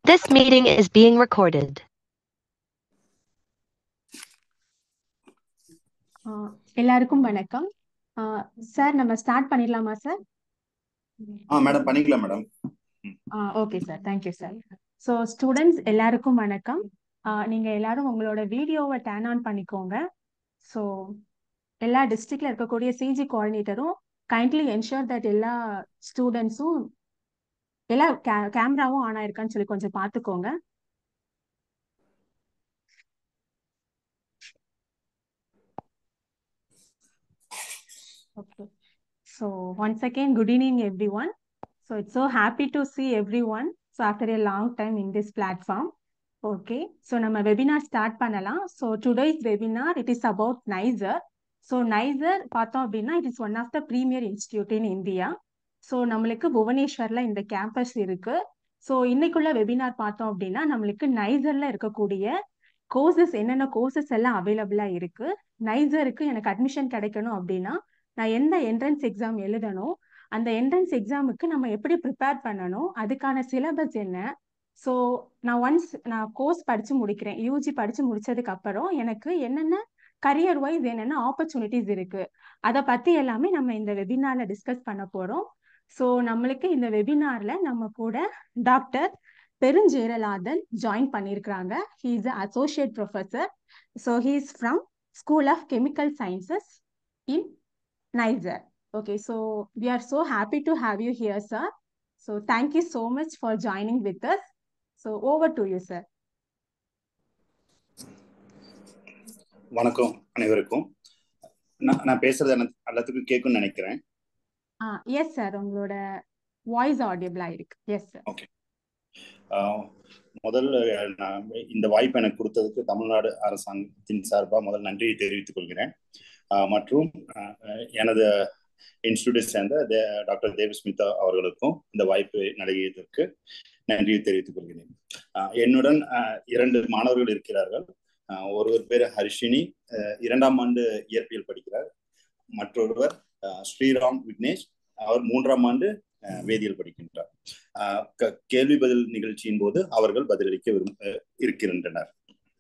This meeting is being recorded. ஆ, எல்லாருக்கும் வணக்கம் sir நம்ம ஸ்டார்ட் பண்ணிடலாமா சார் ஆ மேடம் பண்ணிக்கலாம் madam okay sir thank you sir so students எல்லாருக்கும் வணக்கம் ஆ, நீங்க எல்லாரும் உங்களோட வீடியோவை டேன் ஆன் பண்ணிக்கோங்க ஸோ எல்லா டிஸ்ட்ரிக்ட்ல இருக்கக்கூடிய சிஜி கோஆர்டினேட்டரும் கைண்ட்லி என்ஷூர் தட் எல்லா ஸ்டூடெண்ட்ஸும் எல்லா கேமராவும் ஆன் ஆயிருக்கான்னு சொல்லி கொஞ்சம் பார்த்துக்கோங்க Okay. So once again, good evening, everyone. So it's so happy to see everyone. So after a long time in this platform. Okay. So நம்ம webinar start பண்ணலாம். So today's webinar, it is about NISER. So NISER பார்த்தோம் அப்படின்னா it is one of the premier institute in India. So நம்மளுக்கு புவனேஸ்வர்ல இந்த campus இருக்கு so இன்னைக்குள்ள webinar பார்த்தோம் அப்படின்னா நம்மளுக்கு நைசர்ல இருக்கக்கூடிய கோர்சஸ் என்னென்ன கோர்சஸ் எல்லாம் அவைலபிளா இருக்கு நைசருக்கு எனக்கு அட்மிஷன் கிடைக்கணும் அப்படின்னா நான் எந்த என்ட்ரன்ஸ் எக்ஸாம் எழுதணும் அந்த என்ட்ரன்ஸ் எக்ஸாமுக்கு நம்ம எப்படி ப்ரிப்பேர் பண்ணணும் அதுக்கான சிலபஸ் என்ன ஸோ நான் ஒன்ஸ் நான் கோர்ஸ் படிச்சு முடிக்கிறேன் யூஜி படிச்சு முடிச்சதுக்கு அப்புறம் எனக்கு என்னென்ன கரியர் வைஸ் என்னென்ன ஆப்பர்ச்சுனிட்டிஸ் இருக்கு அதை பத்தி எல்லாமே நம்ம இந்த வெபினார்ல டிஸ்கஸ் பண்ண போறோம் ஸோ நம்மளுக்கு இந்த வெபினார்ல நம்ம கூட டாக்டர் பெருஞ்சேரலாதன் ஜாயின் பண்ணியிருக்கிறாங்க he is associate professor so he is from school of chemical sciences in Niger. Okay, so we are so happy to have you here, sir. So thank you so much for joining with us. So over to you, sir. வணக்கம் அனைவருக்கும் நான் நான் பேசுறது எனக்கு எல்லாத்துக்கும் கேட்கும்னு நினைக்கிறேன் Ah, yes, sir. உங்களோட voice ஆடியபிளா இருக்கு எஸ் சார் ஆஹ் முதல்ல நான் இந்த வாய்ப்பு எனக்கு கொடுத்ததுக்கு தமிழ்நாடு அரசாங்கத்தின் சார்பாக முதல் நன்றியை தெரிவித்துக் கொள்கிறேன் ஆஹ் மற்றும் ஆஹ் எனது இன்ஸ்டியூட்டை சேர்ந்த தே- டாக்டர் தேவஸ்மிதா அவர்களுக்கும் இந்த வாய்ப்பு நல்கியதற்கு நன்றியை தெரிவித்துக் கொள்கிறேன் ஆஹ் என்னுடன் ஆஹ் இரண்டு மாணவர்கள் இருக்கிறார்கள் ஆஹ் ஒருவர் பேர் ஹர்ஷினி ஆஹ் இரண்டாம் ஆண்டு இயற்பியல் படிக்கிறார் மற்றொருவர் ஆஹ் ஸ்ரீராம் விக்னேஷ் அவர் மூன்றாம் ஆண்டு ஆஹ் வேதியியல் படிக்கின்றார் ஆஹ் க- கேள்வி பதில் நிகழ்ச்சியின் போது அவர்கள் பதிலளிக்க விரும் ஆஹ் இருக்கின்றனர்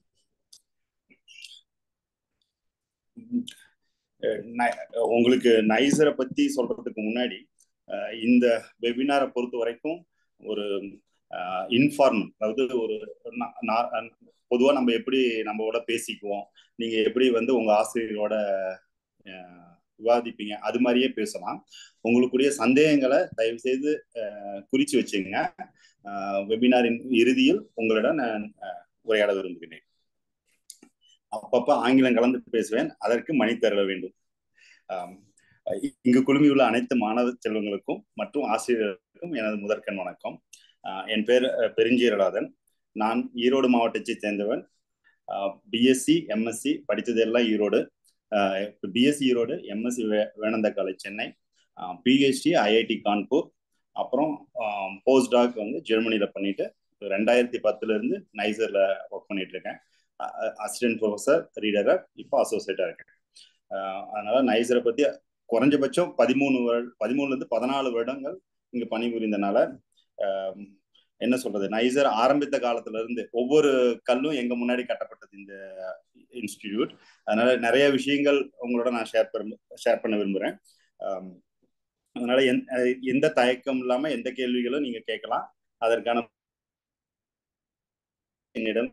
அஹ் நை- உங்களுக்கு நைசரை பத்தி சொல்றதுக்கு முன்னாடி ஆஹ் இந்த வெபினாரை பொறுத்த வரைக்கும் ஒரு இன்ஃபார்ம் அதாவது ஒரு நா- நா- பொதுவா நம்ம எப்படி நம்மளோட பேசிக்குவோம் நீங்க எப்படி வந்து உங்க ஆசிரியரோட ஆஹ் விவாதிப்பீங்க அது மாதிரியே பேசலாம் உங்களுக்குரிய சந்தேகங்களை தயவு செய்து ஆஹ் குறிச்சு வச்சுங்க வெபினாரின் இறுதியில் உங்களிடம் நான் ஆஹ் உரையாட விரும்புகிறேன் அப்பப்ப ஆங்கிலம் கலந்து பேசுவேன் அதற்கு மணி தர வேண்டும் ஆம், இங்கு குழுமியுள்ள அனைத்து மாணவ செல்வங்களுக்கும் மற்றும் ஆசிரியர்களுக்கும் எனது முதற்கண் வணக்கம் ஆஹ் என் பேர் அஹ், பெருஞ்சீரலாதன் நான் ஈரோடு மாவட்டத்தைச் சேர்ந்தவன் பிஎஸ்சி எம்எஸ்சி படித்ததெல்லாம் ஈரோடு பிஎஸ்சி ஈரோடு எம்எஸ்சி வேணந்த காலை சென்னை பிஹெச்டி ஐஐடி கான்பூர் அப்புறம் போஸ்ட் டாக் வந்து ஜெர்மனியில் பண்ணிட்டு ரெண்டாயிரத்தி பத்துல இருந்து நைசர்ல ஒர்க் பண்ணிட்டு இருக்கேன் அசிஸ்டன்ட் ப்ரொஃபஸர் ரீடராக இப்போ அசோசியேட்டாக இருக்கேன் ஆஹ் அதனால நைசரை பத்தி குறைஞ்சபட்சம் பதிமூணு வருட பதிமூணுல இருந்து பதினாலு வருடங்கள் இங்க பணிபுரிந்தனால ஆஹ் என்ன சொல்றது நைசர் ஆரம்பித்த காலத்துல இருந்து ஒவ்வொரு கல்லும் எங்க முன்னாடி கட்டப்பட்டது இந்த இன்ஸ்டிடியூட் அதனால நிறைய விஷயங்கள் உங்களோட நான் ஷேர் பண்ண ஷேர் பண்ண விரும்புறேன் ஆம், அதனால எந்த எந்த தயக்கம் இல்லாம எந்த கேள்விகளும் நீங்க கேட்கலாம் அதற்கான என்னிடம்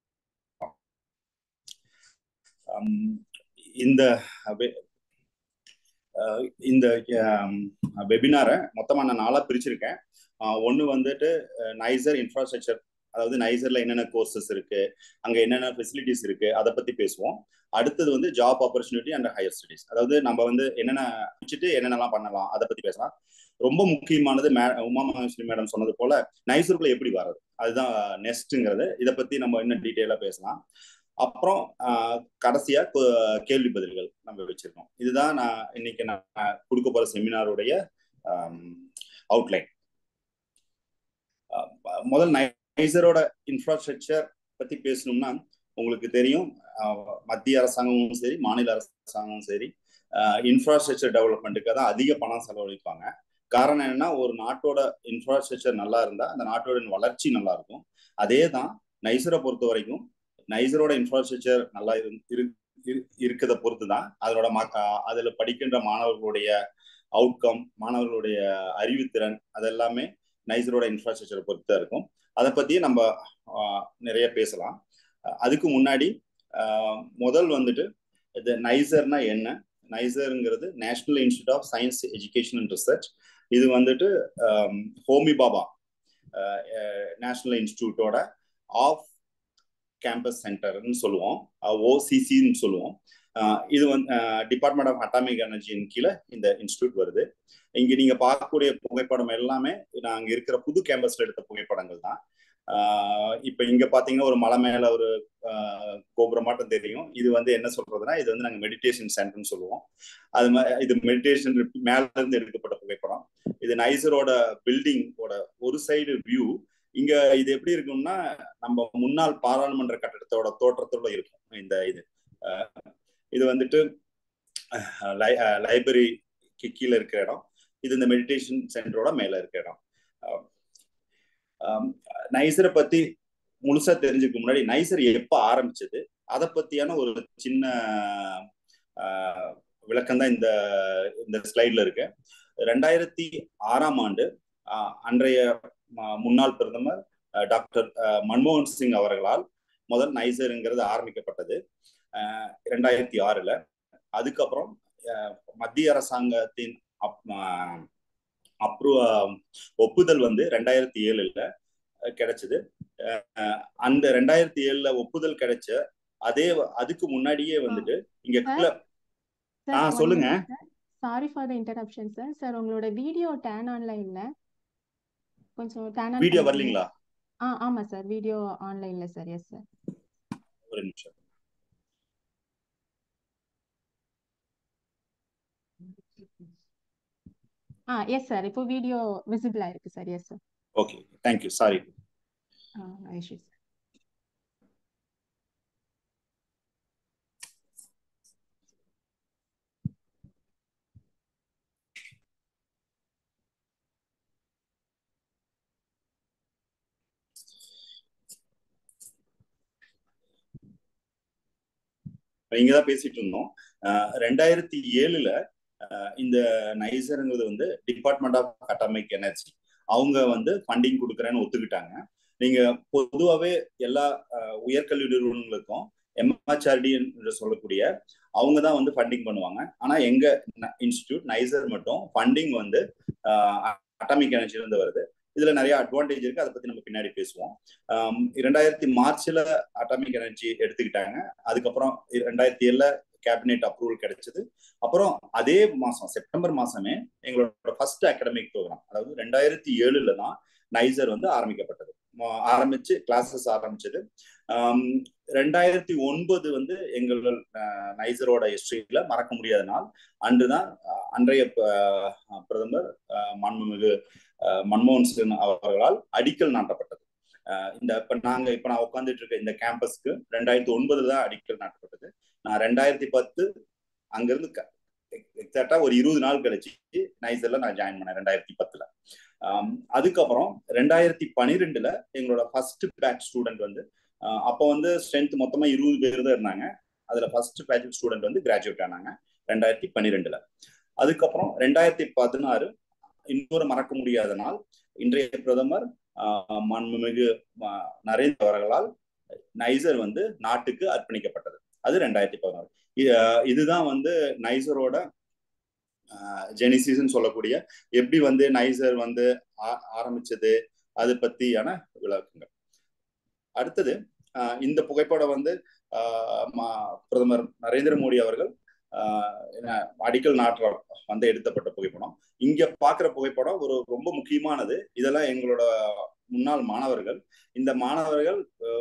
ஆம், இந்த வெ- அஹ் இந்த வெபினாரை மொத்தமா நான் நாளா பிரிச்சிருக்கேன் ஒன்று வந்துட்டு நைசர் இன்ஃப்ராஸ்ட்ரக்சர் அதாவது நைசர்ல என்னென்ன கோர்சஸ் இருக்கு அங்க என்னென்ன ஃபெசிலிட்டிஸ் இருக்கு அதை பத்தி பேசுவோம் அடுத்தது வந்து job opportunity and higher studies அதாவது நம்ம வந்து என்னென்ன வச்சுட்டு என்னென்னலாம் பண்ணலாம் அதை பத்தி பேசலாம் ரொம்ப முக்கியமானது மே உமா மகேஸ்வரி மேடம் சொன்னது போல நைசருக்குள்ள எப்படி வர்றது அதுதான் நெக்ஸ்ட்ங்கிறது இதை பத்தி நம்ம இன்னும் டீட்டெயிலா பேசலாம் அப்புறம் ஆஹ், கடைசியா கு- கேள்வி பதில்கள் நம்ம வச்சிருக்கோம் இதுதான் நான் இன்னைக்கு நான் கொடுக்க போற செமினாருடைய அவுட்லைன் முதல் நைசரோட இன்ஃப்ராஸ்ட்ரக்சர் பத்தி பேசணும்னா உங்களுக்கு தெரியும் ஆஹ், மத்திய அரசாங்கமும் சரி மாநில அரசாங்கமும் சரி இன்ஃப்ராஸ்ட்ரக்சர் டெவலப்மெண்ட்டுக்கு தான் அதிக பணம் செலவழிப்பாங்க காரணம் என்னன்னா ஒரு நாட்டோட இன்ஃப்ராஸ்ட்ரக்சர் நல்லா இருந்தா அந்த நாட்டோட வளர்ச்சி நல்லா இருக்கும் அதே தான் நைசரை பொறுத்த வரைக்கும் நைசரோட இன்ஃப்ராஸ்ட்ரக்சர் நல்லா இருக்கிறத பொறுத்து தான் அதனோட அதுல படிக்கின்ற மாணவர்களுடைய அவுட்கம் மாணவர்களுடைய அறிவுத்திறன் அதெல்லாமே நைசரோட இன்ஃப்ராஸ்ட்ரக்சரை பொறுத்து தான் இருக்கும் அதை பத்தி நம்ம நிறைய பேசலாம் அதுக்கு முன்னாடி முதல் வந்துட்டு இது நைசர்னா என்ன நைசருங்கிறது national institute of science education and research இது வந்துட்டு ஹோமி பாபா நேஷனல் இன்ஸ்டியூட்டோட ஆஃப் கேம்பஸ் சென்டர்னு சொல்லுவோம் ஓசிசின்னு சொல்லுவோம் இது வந்து டிபார்ட்மெண்ட் ஆஃப் அட்டாமிக் எனர்ஜியின் கீழே இந்த இன்ஸ்டியூட் வருது இங்க நீங்க பார்க்கக்கூடிய புகைப்படம் எல்லாமே நாங்க இருக்கிற புது கேம்பஸ்ல எடுத்த புகைப்படங்கள் தான் இப்ப இங்க பாத்தீங்கன்னா ஒரு மலை மேல ஒரு கோபுரமாட்டம் தெரியும் இது வந்து என்ன சொல்றதுன்னா இது வந்து நாங்க மெடிடேஷன் சென்டர்னு சொல்லுவோம் அது இது மெடிடேஷன் மேல இருந்து எடுக்கப்பட்ட புகைப்படம் இது நைசரோட பில்டிங்கோட ஒரு சைடு வியூ இங்க இது எப்படி இருக்கும்னா நம்ம முன்னாள் பாராளுமன்ற கட்டடத்தோட தோற்றத்தோட இருக்கும் இந்த இது இது வந்துட்டு லைப்ரரிக்கு கீழே இருக்கிற இடம் இது இந்த மெடிடேஷன் சென்டரோட மேல இருக்கிற இடம் நைசரை பத்தி முழுசா தெரிஞ்சுக்க முன்னாடி நைசர் எப்ப ஆரம்பிச்சது அதை பத்தியான ஒரு சின்ன விளக்கம் தான் இந்த இந்த ஸ்லைட்ல இருக்கு ரெண்டாயிரத்தி ஆறாம் ஆண்டு அன்றைய முன்னாள் பிரதமர் டாக்டர் மன்மோகன் சிங் அவர்களால் முதல் நைசருங்கிறது ஆரம்பிக்கப்பட்டது ரெண்டாயிரத்தி ஆறுல அதுக்கப்புறம் மத்திய அரசாங்கத்தின் அப்ரூ ஒப்புதல் வந்து ரெண்டாயிரத்தி ஏழுல கிடைச்சது அந்த ரெண்டாயிரத்தி ஏழுல ஒப்புதல் கிடைச்ச அதே அதுக்கு முன்னாடியே வந்துட்டு இங்க ஆ சொல்லுங்க sorry for the interruption sir sir உங்களோட வீடியோ டேன் ஆன்ல இல்ல கொஞ்சம் டேன் வீடியோ வரலீங்களா ஆ ஆமா சார் வீடியோ ஆன்லைன்ல சார் எஸ் சார் ஒரு நிமிஷம் ஆ எஸ் சார் இப்போ வீடியோ விசிபிள் ஆயிருக்கு sir yes sir okay thank you sorry issue sir இங்கதான் பேசிட்டு இருந்தோம் ரெண்டாயிரத்தி ஏழுல இந்த நைசருங்கிறது வந்து டிபார்ட்மெண்ட் ஆஃப் அட்டாமிக் எனர்ஜி அவங்க வந்து ஃபண்டிங் கொடுக்குறேன்னு ஒத்துக்கிட்டாங்க நீங்க பொதுவாகவே எல்லா உயர்கல்வி நிறுவனங்களுக்கும் எம்ஹெச்ஆர்டி என்று சொல்லக்கூடிய அவங்க தான் வந்து ஃபண்டிங் பண்ணுவாங்க ஆனா எங்க இன்ஸ்டிடியூட் நைசர் மட்டும் ஃபண்டிங் வந்து அட்டாமிக் எனர்ஜில இருந்து வருது இதுல நிறைய அட்வான்டேஜ் இருக்கு அதை பத்தி நம்ம பின்னாடி பேசுவோம் இரண்டாயிரத்தி மார்ச்ல அட்டாமிக் எனர்ஜி எடுத்துக்கிட்டாங்க அதுக்கப்புறம் ரெண்டாயிரத்தி ஏழுல கேபினெட் அப்ரூவல் கிடைச்சது அப்புறம் அதே மாசம் செப்டம்பர் மாசமே எங்களோட ஃபர்ஸ்ட் அகாடமிக் ப்ரோக்ராம் அதாவது ரெண்டாயிரத்தி ஏழுல தான் நைசர் வந்து ஆரம்பிக்கப்பட்டது ஆரம்பிச்சு கிளாஸஸ் ஆரம்பிச்சது ரெண்டாயிரத்தி ஒன்பது வந்து எங்களோட நைசரோட ஹிஸ்டரியில மறக்க முடியாத நாள் அன்றுதான் அன்றைய பிரதமர் மாண்புமிகு மன்மோகன் சிங் அவர்களால் அடிக்கல் நாட்டப்பட்டது இந்த இப்ப நாங்க இப்ப நான் உட்காந்துட்டு இருக்க இந்த கேம்பஸ்க்கு ரெண்டாயிரத்தி ஒன்பதுல தான் அடிக்கல் நாட்டப்பட்டது நான் ரெண்டாயிரத்தி பத்து அங்கிருந்து எக்ஸாக்டா ஒரு இருபது நாள் கழிச்சு நைசர்ல நான் ஜாயின் பண்ணேன் ரெண்டாயிரத்தி பத்துல அதுக்கப்புறம் ரெண்டாயிரத்தி பனிரெண்டுல எங்களோட ஃபர்ஸ்ட் பேட்ச் ஸ்டூடெண்ட் வந்து அப்போ வந்து ஸ்ட்ரென்த் மொத்தமா இருபது பேர் தான் இருந்தாங்க அதுல ஃபர்ஸ்ட் பேட்ச் ஸ்டூடெண்ட் வந்து கிராஜுவேட் ஆனாங்க ரெண்டாயிரத்தி பன்னிரெண்டுல அதுக்கப்புறம் ரெண்டாயிரத்தி பதினாறு இன்னொரு மறக்க முடியாத நாள் இன்றைய பிரதமர் மாண்புமிகு நரேந்திர அவர்களால் நைசர் வந்து நாட்டுக்கு அர்ப்பணிக்கப்பட்டது அது ரெண்டாயிரத்தி பதினாறு இதுதான் வந்து நைசரோட ஜெனிசிஸ்ன்னு சொல்லக்கூடிய எப்படி வந்து நைசர் வந்து ஆரம்பிச்சது அது பத்தியான விளக்கங்கள் அடுத்தது இந்த புகைப்படம் வந்து பிரதமர் நரேந்திர மோடி அவர்கள் அடிக்கல் நாட்டுற வந்து எடுத்தப்பட்ட புகைப்படம் இங்க பாக்குற புகைப்படம் ஒரு ரொம்ப முக்கியமானது இதெல்லாம் எங்களோட முன்னாள் மாணவர்கள் இந்த மாணவர்கள்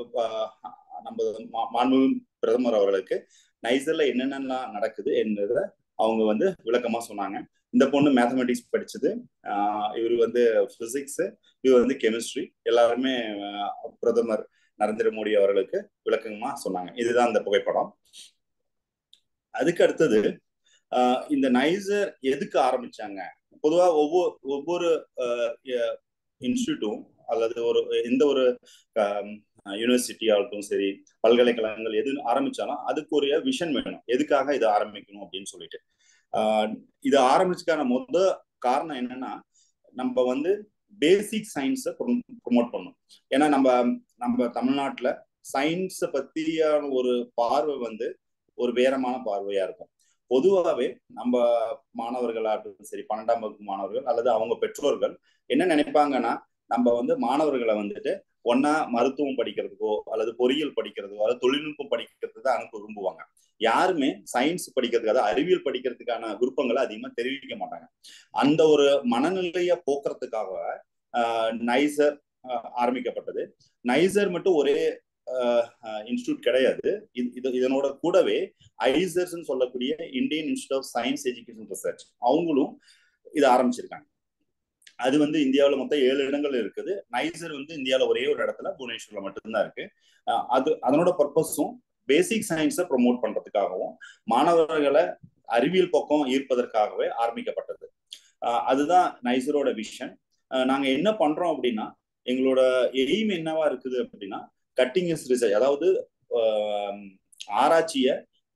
நம்ம மாண்பு பிரதமர் அவர்களுக்கு நைசர்ல என்னென்னலாம் நடக்குது என்றத அவங்க வந்து விளக்கமா சொன்னாங்க இந்த பொண்ணு மேத்தமெட்டிக்ஸ் படிச்சது இவர் வந்து பிசிக்ஸ் இவர் வந்து கெமிஸ்ட்ரி எல்லாருமே பிரதமர் நரேந்திர மோடி அவர்களுக்கு விளக்கமா சொன்னாங்க இதுதான் இந்த புகைப்படம் அதுக்கு அடுத்தது இந்த நைசர் எதுக்கு ஆரம்பிச்சாங்க பொதுவா ஒவ்வொரு ஒவ்வொரு இன்ஸ்டியூட்டும் அல்லது ஒரு எந்த ஒரு யூனிவர்சிட்டி ஆகட்டும் சரி பல்கலைக்கழகங்கள் எது ஆரம்பிச்சாலும் அதுக்கு ஒரு விஷன் வேணும் எதுக்காக இதை ஆரம்பிக்கணும் அப்படின்னு சொல்லிட்டு இது ஆரம்பிச்சுக்கான முத காரணம் என்னன்னா நம்ம வந்து பேசிக் சயின்ஸை ப்ரொமோட் பண்ணணும் ஏன்னா நம்ம நம்ம தமிழ்நாட்டுல சயின்ஸை பத்தியான ஒரு பார்வை வந்து ஒரு வேறமான பார்வையா இருக்கும் பொதுவாகவே நம்ம மாணவர்களாகட்டும் சரி பன்னெண்டாம் வகுப்பு மாணவர்கள் அல்லது அவங்க பெற்றோர்கள் என்ன நினைப்பாங்கன்னா நம்ம வந்து மாணவர்களை வந்துட்டு ஒன்னா மருத்துவம் படிக்கிறதுக்கோ அல்லது பொறியியல் படிக்கிறதுக்கோ அல்லது தொழில்நுட்பம் படிக்கிறதுக்கு தான் அனுப்ப விரும்புவாங்க யாருமே சயின்ஸ் படிக்கிறதுக்கு அதாவது அறிவியல் படிக்கிறதுக்கான விருப்பங்களை அதிகமா தெரிவிக்க மாட்டாங்க அந்த ஒரு மனநிலைய போக்குறதுக்காக நைசர் ஆரம்பிக்கப்பட்டது நைசர் மட்டும் ஒரே இன்ஸ்டியூட் கிடையாது இது இதனோட கூடவே ஐசர்ஸ் சொல்லக்கூடிய Indian institute of science education research அவங்களும் இது ஆரம்பிச்சிருக்காங்க அது வந்து இந்தியாவில் மொத்தம் ஏழு இடங்கள் இருக்குது நைசர் வந்து இந்தியாவில் ஒரே ஒரு இடத்துல புவனேஸ்வர்ல மட்டும்தான் இருக்கு அது அதனோட பர்பஸும் பேசிக் சயின்ஸை ப்ரொமோட் பண்றதுக்காகவும் மாணவர்களை அறிவியல் பக்கம் ஈர்ப்பதற்காகவே ஆரம்பிக்கப்பட்டது அதுதான் நைசரோட விஷன் நாங்க என்ன பண்றோம் அப்படின்னா எங்களோட எய்ம் என்னவா இருக்குது அப்படின்னா கட்டிங் இஸ் ரிசர்ச் அதாவது ஆராய்ச்சிய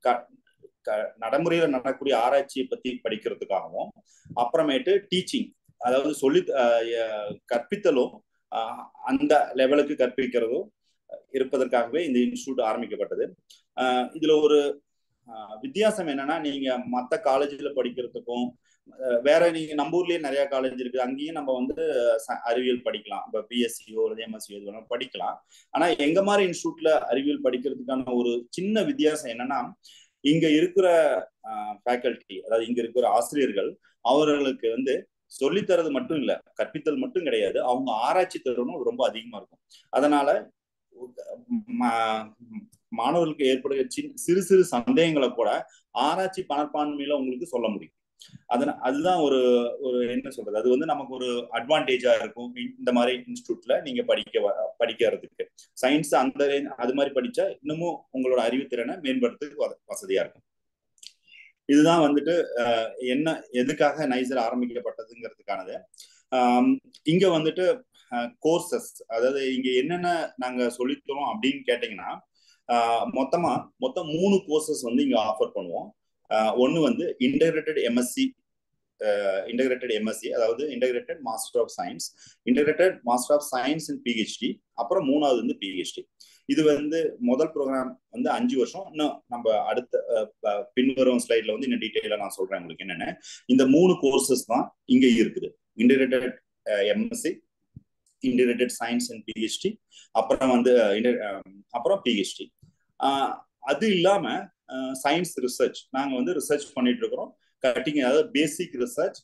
நடைமுறையில நடக்கக்கூடிய ஆராய்ச்சியை பத்தி படிக்கிறதுக்காகவும் அப்புறமேட்டு டீச்சிங் அதாவது சொல்லி கற்பித்தலும் அந்த லெவலுக்கு கற்பிக்கிறதும் இருப்பதற்காகவே இந்த இன்ஸ்டியூட் ஆரம்பிக்கப்பட்டது இதுல ஒரு வித்தியாசம் என்னன்னா நீங்க மற்ற காலேஜ்ல படிக்கிறதுக்கும் வேற நீங்க நம்ம ஊர்லயே நிறைய காலேஜ் இருக்கு அங்கேயும் நம்ம வந்து அறிவியல் படிக்கலாம் இப்போ பிஎஸ்சியோ அல்லது எம்எஸ்சியோ இது வேணாலும் படிக்கலாம் ஆனா எங்க மாதிரி இன்ஸ்டியூட்ல அறிவியல் படிக்கிறதுக்கான ஒரு சின்ன வித்தியாசம் என்னன்னா இங்க இருக்கிற ஃபேக்கல்டி அதாவது இங்க இருக்கிற ஆசிரியர்கள் அவர்களுக்கு வந்து சொல்லித்தரது மட்டும் இல்ல கற்பித்தல் மட்டும் கிடையாது அவங்க ஆராய்ச்சி திறனும் ரொம்ப அதிகமா இருக்கும் அதனால மாணவர்களுக்கு ஏற்படுகிற சிறு சிறு சந்தேகங்களை கூட ஆராய்ச்சி பணப்பான்மையில உங்களுக்கு சொல்ல முடியும் அதன அதுதான் ஒரு ஒரு என்ன சொல்றது அது வந்து நமக்கு ஒரு அட்வான்டேஜா இருக்கும் இந்த மாதிரி இன்ஸ்டியூட்ல நீங்க படிக்க படிக்கிறதுக்கு சயின்ஸ் அந்த அது மாதிரி படிச்சா இன்னமும் உங்களோட அறிவுத்திறனை மேம்படுத்துறதுக்கு வசதியா இருக்கும் இதுதான் வந்துட்டு என்ன எதுக்காக நைசர் ஆரம்பிக்கப்பட்டதுங்கிறதுக்கானது இங்க வந்துட்டு கோர்சஸ் அதாவது இங்க என்னென்ன நாங்க சொல்லித்தரோம் அப்படின்னு கேட்டீங்கன்னா மொத்தமா மொத்தம் மூணு கோர்சஸ் வந்து இங்க ஆஃபர் பண்ணுவோம் ஒன்னு வந்து இன்டகிரேட்டட் எம்எஸ்சி இன்டகிரேட்டட் எம்எஸ்சி அதாவது integrated master of science integrated master of science in PhD அப்புறம் மூணாவது வந்து பிஹெச்டி இது வந்து முதல் ப்ரோக்ராம் வந்து அஞ்சு வருஷம் இன்னும் நம்ம அடுத்த பின்வரும் ஸ்லைட்ல வந்து இன்னும் டீட்டெயிலாக நான் சொல்றேன் உங்களுக்கு என்னென்ன இந்த மூணு கோர்சஸ் தான் இங்க இருக்குது integrated MSc integrated science and PhD அப்புறம் வந்து அப்புறம் பிஹெச்டி அது இல்லாம சயின்ஸ் ரிசர்ச் நாங்க வந்து ரிசர்ச் பண்ணிட்டு இருக்கிறோம் கட்டிங் அதாவது பேசிக் ரிசர்ச்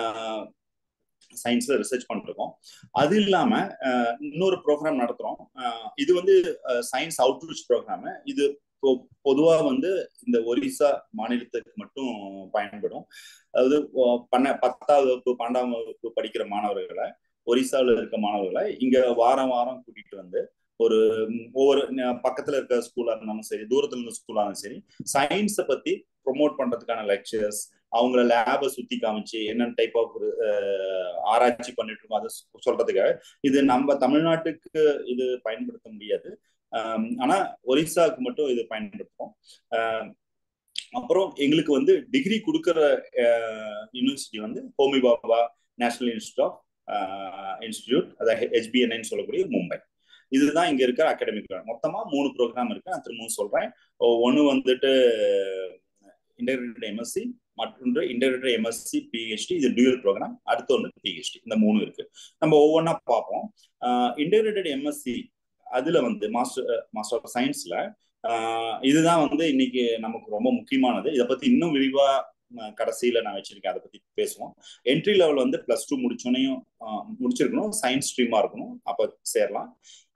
சயின்ஸ்ல ரிசர்ச் பண்ணிருக்கோம் அது இல்லாம இன்னொரு ப்ரோக்ராம் நடத்துறோம் இது வந்து சயின்ஸ் அவுட்ரீச் ப்ரோக்ராம் இது பொதுவா வந்து இந்த ஒரிசா மாநிலத்துக்கு மட்டும் பயன்படும் அதாவது பண்ண பத்தாவது வகுப்பு பன்னெண்டாம் வகுப்பு படிக்கிற மாணவர்களை ஒரிசாவில் இருக்க மாணவர்களை இங்க வாரம் வாரம் கூட்டிட்டு வந்து ஒரு ஒவ்வொரு பக்கத்துல இருக்க ஸ்கூலா இருந்தாலும் சரி தூரத்துல இருந்த ஸ்கூலா இருந்தாலும் சரி சயின்ஸை பத்தி ப்ரொமோட் பண்றதுக்கான லெக்சர்ஸ் அவங்கள லேபை சுத்தி காமிச்சு என்னென்ன டைப் ஆஃப் ஆராய்ச்சி பண்ணிட்டு இருக்கோம் அதை சொல்றதுக்காக இது நம்ம தமிழ்நாட்டுக்கு இது பயன்படுத்த முடியாது ஆனா ஒரிசாவுக்கு மட்டும் இது பயன்படுத்துவோம் அப்புறம் எங்களுக்கு வந்து டிகிரி கொடுக்குற யூனிவர்சிட்டி வந்து Homi Bhabha national institute of institute அதாவது ஹெச்பிஎன்ஐன்னு சொல்லக்கூடிய மும்பை இதுதான் இங்க இருக்கிற அகாடமிக் மொத்தமா மூணு ப்ரோக்ராம் இருக்கு நான் திரும்பவும் சொல்றேன் ஒன்னு வந்துட்டு இன்டகிரேட்டட் எம்எஸ்சி மற்றொன்று இன்டகிரேட்டட் எம்எஸ்சி பிஹெச்டி இது டியூயல் ப்ரோக்ராம் அடுத்து ஒன்று பிஹெச்டி இந்த மூணு இருக்கு நம்ம ஒவ்வொன்றா பார்ப்போம் இன்டகிரேட்டட் எம்எஸ்சி அதுல வந்து மாஸ்டர் மாஸ்டர் ஆஃப் சயின்ஸ்ல இதுதான் வந்து இன்னைக்கு நமக்கு ரொம்ப முக்கியமானது இதை பத்தி இன்னும் விரிவா கடைசியில நான் வச்சிருக்கேன் அதை பத்தி பேசுவோம் என்ட்ரி லெவல் வந்து பிளஸ் டூ முடிச்சோனையும் முடிச்சிருக்கணும் சயின்ஸ் ஸ்ட்ரீமா இருக்கணும் அப்ப சேரலாம்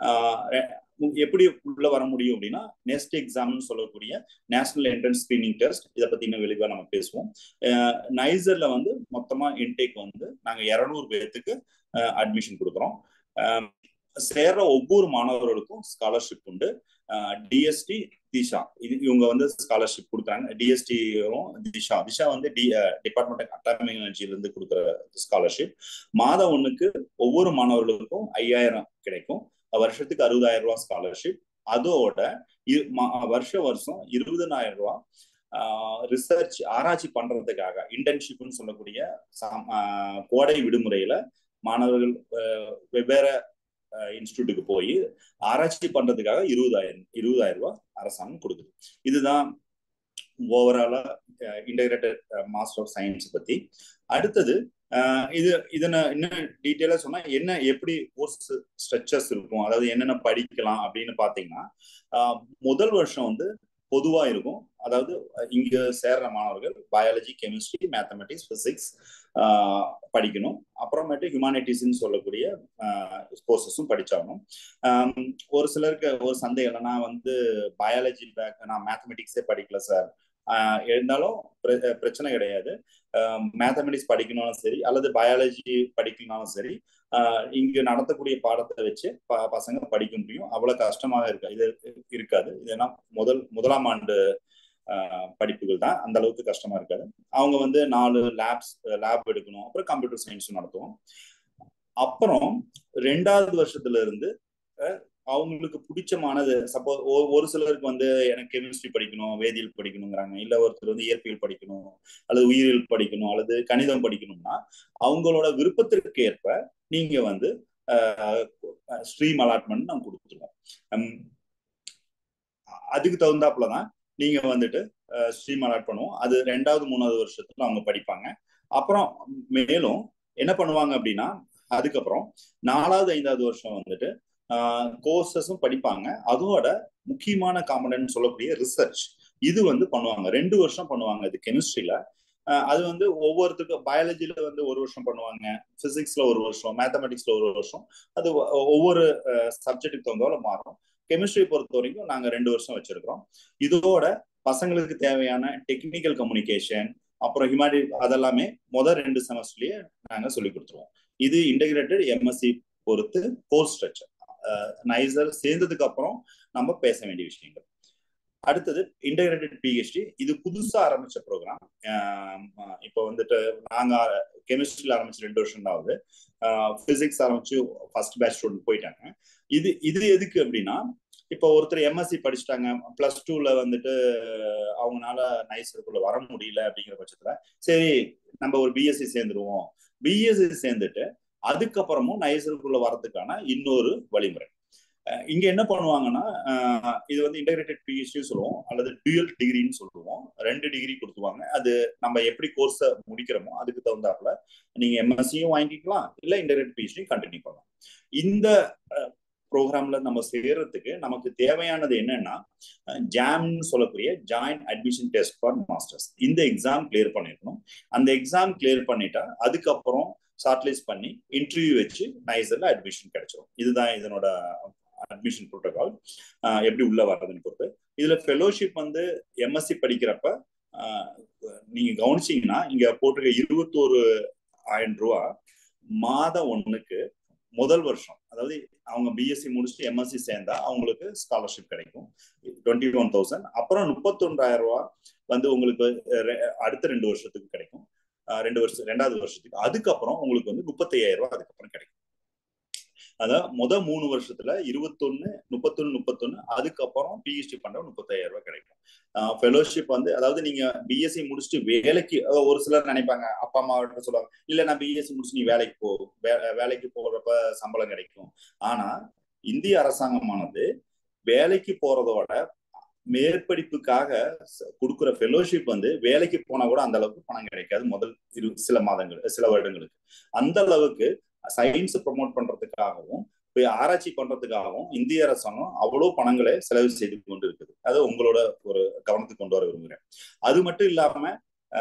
எப்படி உள்ள வர முடியும் அப்படின்னா நெக்ஸ்ட் எக்ஸாம்னு சொல்லக்கூடிய நேஷனல் என்ட்ரன்ஸ் ஸ்கிரீனிங் டெஸ்ட் இதை பத்தி இன்னும் விரிவா நம்ம பேசுவோம் நைசர்ல வந்து மொத்தமா இன்டேக் வந்து நாங்க இருநூறு பேர்த்துக்கு அட்மிஷன் கொடுக்குறோம் சேர்ற ஒவ்வொரு மாணவர்களுக்கும் ஸ்காலர்ஷிப் உண்டு டிஎஸ்டி திஷா இது இவங்க வந்து ஸ்காலர்ஷிப் கொடுக்குறாங்க டிஎஸ்டியும் திஷா திஷா வந்து டி டிபார்ட்மெண்ட் ஆஃப் அட்டாமிக் எனர்ஜில இருந்து கொடுக்குற ஸ்காலர்ஷிப் மாதம் ஒண்ணுக்கு ஒவ்வொரு மாணவர்களுக்கும் ஐயாயிரம் கிடைக்கும் வருஷத்துக்கு அறுபதாயிரம் ரூபாய் ஸ்காலர்ஷிப் அதோட வருஷ வருஷம் இருபதனாயிரம் ரூபாய் ரிசர்ச் ஆராய்ச்சி பண்றதுக்காக இன்டர்ன்ஷிப்னு சொல்லக்கூடிய கோடை விடுமுறையில மாணவர்கள் வெவ்வேறு இன்ஸ்டியூட்டுக்கு போய் ஆராய்ச்சி பண்றதுக்காக இருபதாயிரம் இருபதாயிரம் ரூபாய் அரசாங்கம் கொடுக்குது இதுதான் ஓவராலா இன்டகிரேட்டட் மாஸ்டர் ஆஃப் சயின்ஸ் பத்தி அடுத்தது இது இதை நான் இன்னும் டீட்டெயிலா சொன்னா என்ன எப்படி கோர்ஸ் ஸ்ட்ரக்சர்ஸ் இருக்கும் அதாவது என்னென்ன படிக்கலாம் அப்படின்னு பாத்தீங்கன்னா முதல் வருஷம் வந்து பொதுவா இருக்கும் அதாவது இங்க சேர்ற மாணவர்கள் பயாலஜி கெமிஸ்ட்ரி மேத்தமெட்டிக்ஸ் பிசிக்ஸ் படிக்கணும் அப்புறமேட்டு ஹியூமானிட்டிஸ்ன்னு சொல்லக்கூடிய கோர்சஸும் படிச்சாகணும் ஒரு சிலருக்கு ஒரு சந்தேகம் நான் வந்து பயாலஜி பேக் நான் மேத்தமெட்டிக்ஸே படிக்கல சார் இருந்தாலும் பிரச்சனை கிடையாது மேத்தமெட்டிக்ஸ் படிக்கணும்னாலும் சரி அல்லது பயாலஜி படிக்கணும்னாலும் சரி இங்க நடத்தக்கூடிய பாடத்தை வச்சு பசங்க படிக்க முடியும் அவ்வளவு கஷ்டமாக இருக்கா இது இருக்காது இதென்னா முதல் முதலாம் ஆண்டு படிப்புகள் தான் அந்த அளவுக்கு கஷ்டமா இருக்காது அவங்க வந்து நாலு லேப்ஸ் லேப் எடுக்கணும் அப்புறம் கம்ப்யூட்டர் சயின்ஸும் நடத்துவோம் அப்புறம் ரெண்டாவது வருஷத்துல இருந்து அவங்களுக்கு பிடிச்சமானது சப்போஸ் ஒரு சிலருக்கு வந்து எனக்கு கெமிஸ்ட்ரி படிக்கணும் வேதியியல் படிக்கணுங்கிறாங்க இல்ல ஒருத்தர் வந்து இயற்பியல் படிக்கணும் அல்லது உயிரியல் படிக்கணும் அல்லது கணிதம் படிக்கணும்னா அவங்களோட விருப்பத்திற்கு ஏற்ப நீங்க வந்து ஸ்ட்ரீம் அலாட்மெண்ட் நாங்க கொடுத்துருவோம் அதுக்கு தகுந்தாப்புலதான் நீங்க வந்துட்டு ஸ்ட்ரீம் அலாட் பண்ணுவோம் அது ரெண்டாவது மூணாவது வருஷத்துல அவங்க படிப்பாங்க அப்புறம் மேலும் என்ன பண்ணுவாங்க அப்படின்னா அதுக்கப்புறம் நாலாவது ஐந்தாவது வருஷம் வந்துட்டு கோர்சஸும் படிப்பாங்க அதோட முக்கியமான காம்பனன்ட் சொல்லக்கூடிய ரிசர்ச் இது வந்து பண்ணுவாங்க ரெண்டு வருஷம் பண்ணுவாங்க இது கெமிஸ்ட்ரியில அது வந்து ஒவ்வொருத்துக்கும் பயாலஜில வந்து ஒரு வருஷம் பண்ணுவாங்க பிசிக்ஸ்ல ஒரு வருஷம் மேத்தமெட்டிக்ஸ்ல ஒரு வருஷம் அது ஒவ்வொரு சப்ஜெக்டுக்கு தகுந்தால மாறும் கெமிஸ்ட்ரி பொறுத்த வரைக்கும் நாங்க ரெண்டு வருஷம் வச்சிருக்கிறோம் இதோட பசங்களுக்கு தேவையான டெக்னிக்கல் கம்யூனிகேஷன் அப்புறம் ஹியூமானிட்டி அதெல்லாமே முதல் ரெண்டு செமஸ்டர்லயே நாங்க சொல்லி கொடுத்துருவோம் இது இன்டகிரேட்டட் எம்எஸ்சி பொறுத்து கோர்ஸ் ஸ்ட்ரக்சர் நைசர் சேர்ந்ததுக்கு அப்புறம் நம்ம பேச வேண்டிய விஷயங்கள் அடுத்தது இன்டகிரேட்டட் பிஹெச்டி இது புதுசா ஆரம்பிச்ச ப்ரோக்ராம் இப்போ வந்துட்டு நாங்க கெமிஸ்ட்ரியில் ஆரம்பிச்சு ரெண்டு வருஷம் தான் ஆகுது பிசிக்ஸ் ஆரம்பிச்சு ஃபர்ஸ்ட் பேட்ச் ஸ்டூடெண்ட் போயிட்டாங்க இது இது எதுக்கு அப்படின்னா இப்போ ஒருத்தர் எம்எஸ்சி படிச்சுட்டாங்க பிளஸ் டூல வந்துட்டு அவங்களால நைசருக்குள்ள வர முடியல அப்படிங்கிற பட்சத்துல சரி நம்ம ஒரு பிஎஸ்சி சேர்ந்துருவோம் பிஎஸ்சி சேர்ந்துட்டு அதுக்கப்புறமும் நைசருக்குள்ள வரதுக்கான இன்னொரு வழிமுறை இங்க என்ன பண்ணுவாங்கன்னா இது வந்து இன்டகிரேட்டட் பிஹெச்டி சொல்லுவோம் அல்லது டியூயல் டிகிரின்னு சொல்லுவோம் ரெண்டு டிகிரி கொடுத்துவாங்க அது நம்ம எப்படி கோர்ஸை முடிக்கிறோமோ அதுக்கு தகுந்தாப்புல நீங்க எம்எஸ்சியும் வாங்கிக்கலாம் இல்ல இன்டகிரேட்டட் பிஹெச்டி கண்டினியூ பண்ணலாம் இந்த ப்ரோக்ராம்ல நம்ம சேர்றதுக்கு நமக்கு தேவையானது என்னன்னா ஜாம்னு சொல்லக்கூடிய joint admission test for masters இந்த எக்ஸாம் கிளியர் பண்ணிருக்கணும் அந்த எக்ஸாம் கிளியர் பண்ணிட்டா அதுக்கப்புறம் ஷார்ட்லிஸ்ட் பண்ணி இன்டர்வியூ வச்சு நைசர்ல அட்மிஷன் கிடைச்சிடும் இதுதான் இதனோட அட்மிஷன் ப்ரோட்டோகால் எப்படி உள்ள வர்றதுன்னு பொறுத்து இதுல ஃபெலோஷிப் வந்து எம்எஸ்சி படிக்கிறப்ப நீங்க கவனிச்சீங்கன்னா இங்க போட்டிருக்க இருபத்தோரு ஆயிரம் ரூபா மாதம் ஒண்ணுக்கு முதல் வருஷம் அதாவது அவங்க பிஎஸ்சி முடிச்சுட்டு எம்எஸ்சி சேர்ந்தா அவங்களுக்கு ஸ்காலர்ஷிப் கிடைக்கும் டுவெண்ட்டி ஒன் தௌசண்ட் அப்புறம் முப்பத்தொன்றாயிரம் ரூபா வந்து உங்களுக்கு அடுத்த ரெண்டு வருஷத்துக்கு கிடைக்கும் ரெண்டு வருஷம் ரெண்டாவது வருஷத்துக்கு அதுக்கப்புறம் உங்களுக்கு வந்து முப்பத்தையாயிரம் ரூபாய் அதுக்கப்புறம் கிடைக்கும் அதான் முத மூணு வருஷத்துல இருபத்தொன்னு முப்பத்தொன்னு முப்பத்தொன்னு அதுக்கப்புறம் பிஹெச்டி பண்ற முப்பத்தாயிரம் ரூபாய் கிடைக்கும் ஃபெலோஷிப் வந்து அதாவது நீங்க பிஎஸ்சி முடிச்சுட்டு வேலைக்கு ஒரு சிலர் நினைப்பாங்க அப்பா அம்மா சொல்லுவாங்க இல்ல நான் பிஎஸ்சி முடிச்சு நீ வேலைக்கு போ வேலைக்கு போறப்ப சம்பளம் கிடைக்கும் ஆனா இந்திய அரசாங்கமானது வேலைக்கு போறதோட மேற்படிப்புக்காக கொடுக்குற ஃபெலோஷிப் வந்து வேலைக்கு போனா கூட அந்த அளவுக்கு பணம் கிடைக்காது முதல் இரு சில மாதங்கள் சில வருடங்களுக்கு அந்த அளவுக்கு சயின்ஸ் ப்ரொமோட் பண்றதுக்காகவும் ஆராய்ச்சி பண்றதுக்காகவும் இந்திய அரசாங்கம் அவ்வளவு பணங்களை செலவு செய்து கொண்டு இருக்குது அது உங்களோட ஒரு கவனத்துக்கு கொண்டு வர விரும்புகிறேன் அது மட்டும் இல்லாம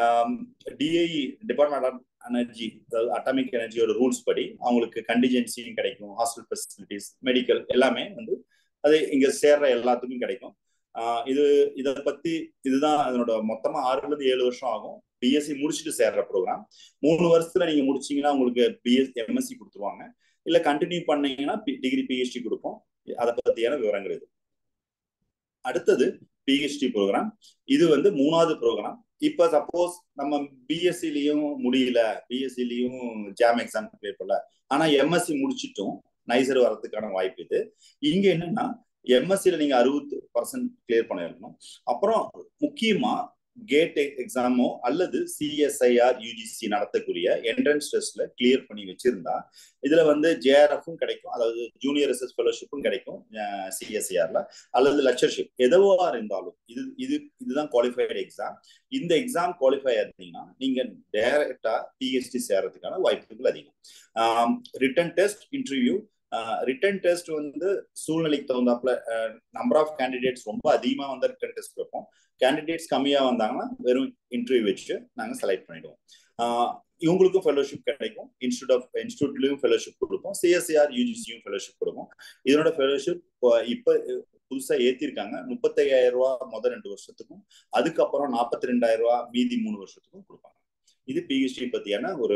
டிஐஇ டிபார்ட்மெண்ட் ஆஃப் எனர்ஜி அதாவது அட்டாமிக் எனர்ஜியோட ரூல்ஸ் படி அவங்களுக்கு கண்டிஜென்சியும் கிடைக்கும் ஹாஸ்டல் ஃபெசிலிட்டிஸ் மெடிக்கல் எல்லாமே வந்து அது இங்க சேர்ற எல்லாத்துக்கும் கிடைக்கும் இது இதை பத்தி இதுதான் அதனோட மொத்தமா ஆறுல இருந்து ஏழு வருஷம் ஆகும் பிஎஸ்சி முடிச்சுட்டு சேர்ற ப்ரோக்ராம் மூணு வருஷத்துல நீங்க முடிச்சீங்கன்னா உங்களுக்கு பிஎஸ் எம்எஸ்சி கொடுத்துருவாங்க இல்ல கண்டினியூ பண்ணீங்கன்னா டிகிரி பிஹெச்டி கொடுப்போம் அதை பத்தியான விவரங்கள் இது அடுத்தது பிஹெச்டி ப்ரோக்ராம் இது வந்து மூணாவது ப்ரோக்ராம் இப்ப சப்போஸ் நம்ம பிஎஸ்சிலையும் முடியல பிஎஸ்சிலையும் ஜாம் எக்ஸாம் கிளியர் பண்ணல ஆனா எம்எஸ்சி முடிச்சிட்டும் நைசர் வரதுக்கான வாய்ப்பு இது இங்க என்னன்னா எம்எஸ்சியில நீங்க அறுபது பர்சன்ட் கிளியர் பண்ணிருக்கணும் அப்புறம் முக்கியமா கேட் எக்ஸாமோ அல்லது சிஎஸ்ஐஆர் யூஜிசி நடத்தக்கூடிய என்ட்ரன்ஸ் டெஸ்ட்ல கிளியர் பண்ணி வச்சிருந்தா இதுல வந்து ஜேஆர்எஃப்பும் கிடைக்கும் அதாவது ஜூனியர் ரிசர்ச் ஃபெலோஷிப்பும் கிடைக்கும் சிஎஸ்ஐஆர்ல அல்லது லெக்சர்ஷிப் எதுவா இருந்தாலும் இது இது இதுதான் குவாலிஃபைடு எக்ஸாம் இந்த எக்ஸாம் குவாலிஃபை இருந்தீங்கன்னா நீங்க டைரக்டா பிஹெச்டி சேர்றதுக்கான வாய்ப்புகள் அதிகம் written test interview written test வந்து சூழ்நிலைக்கு தகுந்தாப்புல நம்பர் ஆஃப் கேண்டிடேட்ஸ் ரொம்ப அதிகமா வந்த ரிட்டன் டெஸ்ட் வைப்போம் கேண்டிடேட்ஸ் கம்மியா வந்தாங்கன்னா வெறும் இன்டர்வியூ வச்சு நாங்க செலக்ட் பண்ணிடுவோம் இவங்களுக்கும் ஃபெலோஷிப் கிடைக்கும் இன்ஸ்டியூட் ஆஃப் இன்ஸ்டியூட்லயும் ஃபெலோஷிப் கொடுப்போம் சிஎஸ்சிஆர் யூஜிசியும் ஃபெலோஷிப் கொடுப்போம் இதனோட ஃபெலோஷிப் இப்ப புதுசா ஏத்திருக்காங்க முப்பத்தையாயிரம் ரூபாய் முதல் ரெண்டு வருஷத்துக்கும் அதுக்கப்புறம் நாற்பத்தி ரெண்டாயிரம் ரூபாய் மீதி மூணு வருஷத்துக்கும் கொடுப்பாங்க இது பிஹெச்டி பத்தியான ஒரு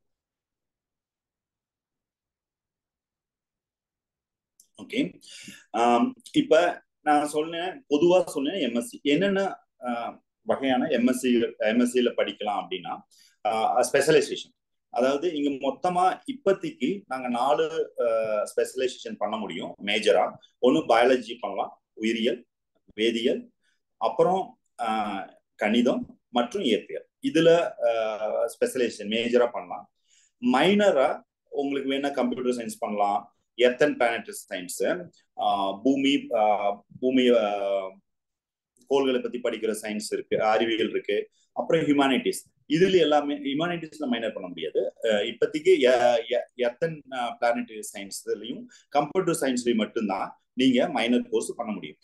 ஓகே இப்ப நான் சொன்னேன் பொதுவா சொன்னேன் எம்எஸ்சி என்னென்ன வகையான எம்எஸ்சி எம்எஸ்சியில படிக்கலாம் அப்படின்னா ஸ்பெஷலைசேஷன் அதாவது இங்க மொத்தமா இப்போதைக்கு நாங்க நாலு ஸ்பெஷலைசேஷன் பண்ண முடியும் மேஜரா ஒன்னு பயாலஜி பண்ணலாம் உயிரியல் வேதியியல் அப்புறம் கணிதம் மற்றும் இயற்பியல் இதுல ஸ்பெஷலைசேஷன் மேஜரா பண்ணலாம் மைனரா உங்களுக்கு வேணா கம்ப்யூட்டர் சயின்ஸ் பண்ணலாம் எர்த்தன் பிளானட்டரி சயின்ஸ் பூமி பூமி கோள்களை பத்தி படிக்கிற சயின்ஸ் இருக்கு அறிவியல் இருக்கு அப்புறம் ஹியூமானிட்டிஸ் இதுல எல்லாமே ஹியூமானிட்டிஸ்ல மைனர் பண்ண முடியாது இப்போதைக்கு எர்த்தன் பிளானட்டரி சயின்ஸ்லயும் கம்ப்யூட்டர் சயின்ஸ்லயும் மட்டும்தான் நீங்க மைனர் கோர்ஸ் பண்ண முடியும்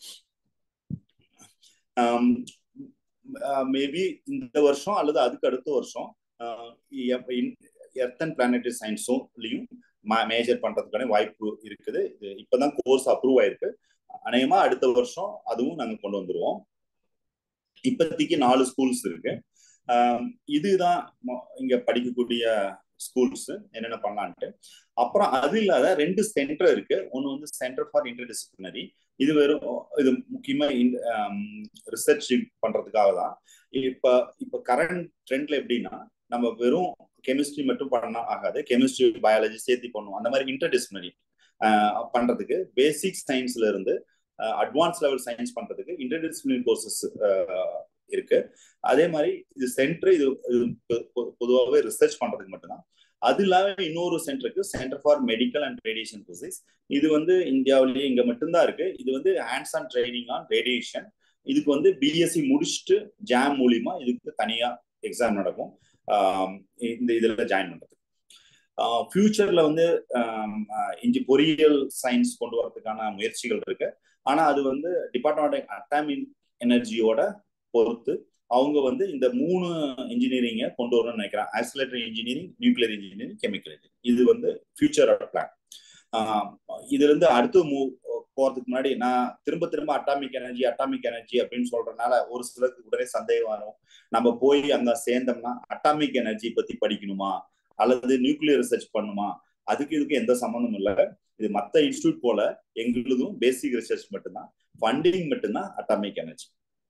மேபி இந்த வருஷம் அல்லது அதுக்கு அடுத்த வருஷம் எர்த்தன் பிளானட்டரி சயின்ஸும் மேஜர் பண்றதுக்கான வாய்ப்பு இருக்குது இது இப்பதான் கோர்ஸ் அப்ரூவ் ஆயிருக்கு அநேகமா அடுத்த வருஷம் அதுவும் நாங்க கொண்டு வந்துருவோம் இப்போதைக்கு நாலு ஸ்கூல்ஸ் இருக்கு இதுதான் இங்க படிக்கக்கூடிய ஸ்கூல்ஸ் என்னென்ன பண்ணலான்ட்டு அப்புறம் அது இல்லாத ரெண்டு சென்டர் இருக்கு ஒன்னு வந்து சென்டர் ஃபார் இன்டர்டிசிப்ளினரி இது வெறும் இது முக்கியமா ரிசர்ச் பண்றதுக்காக தான் இப்ப இப்ப கரண்ட் ட்ரெண்ட்ல எப்படின்னா நம்ம வெறும் கெமிஸ்ட்ரி மட்டும் பண்ணா ஆகாது கெமிஸ்ட்ரி பயாலஜி சேர்த்து பண்ணுவோம் அந்த மாதிரி இன்டர்டிசிப்ளினரி பண்றதுக்கு பேசிக் சயின்ஸ்ல இருந்து அட்வான்ஸ் லெவல் சயின்ஸ் பண்றதுக்கு இன்டர்டிசிப்ளினரி கோர்சஸ் இருக்கு அதே மாதிரி இது சென்டர் இது பொதுவாகவே ரிசர்ச் பண்றதுக்கு மட்டும்தான் அது இல்லாம இன்னொரு சென்டருக்கு centre for medical and radiation physics இது வந்து இந்தியாவிலேயே இங்க மட்டும்தான் இருக்கு இது வந்து hands on training on radiation இதுக்கு வந்து பிஎஸ்சி முடிச்சுட்டு ஜாம் மூலியமா இதுக்கு தனியா எக்ஸாம் நடக்கும் இந்த இதுல ஜாயின் பண்றது ஃபியூச்சர்ல வந்து இஞ்சி பொறியியல் சயின்ஸ் கொண்டு வரதுக்கான முயற்சிகள் இருக்கு ஆனா அது வந்து டிபார்ட்மெண்ட் அட்டாமிக் எனர்ஜியோட பொறுத்து அவங்க வந்து இந்த மூணு இன்ஜினியரிங்கை கொண்டு வரணும்னு நினைக்கிறேன் accelerator engineering nuclear engineering chemical engineering இது வந்து ஃபியூச்சரோட பிளான் இதுல இருந்து அடுத்து மூ போறதுக்கு முன்னாடி நான் திரும்ப திரும்ப அட்டாமிக் எனர்ஜி அட்டாமிக் எனர்ஜி அப்படின்னு சொல்றதுனால ஒரு சிலருக்கு உடனே சந்தேகம் வரும் நம்ம போய் அங்க சேர்ந்தோம்னா அட்டாமிக் எனர்ஜி பத்தி படிக்கணுமா அல்லது நியூக்ளியர் ரிசர்ச் பண்ணுமா அதுக்கு இதுக்கு எந்த சம்மந்தமும் இல்லை இது மற்ற இன்ஸ்டியூட் போல எங்களுதும் பேசிக் ரிசர்ச் மட்டும்தான் ஃபண்டிங் மட்டும்தான் அட்டாமிக் எனர்ஜி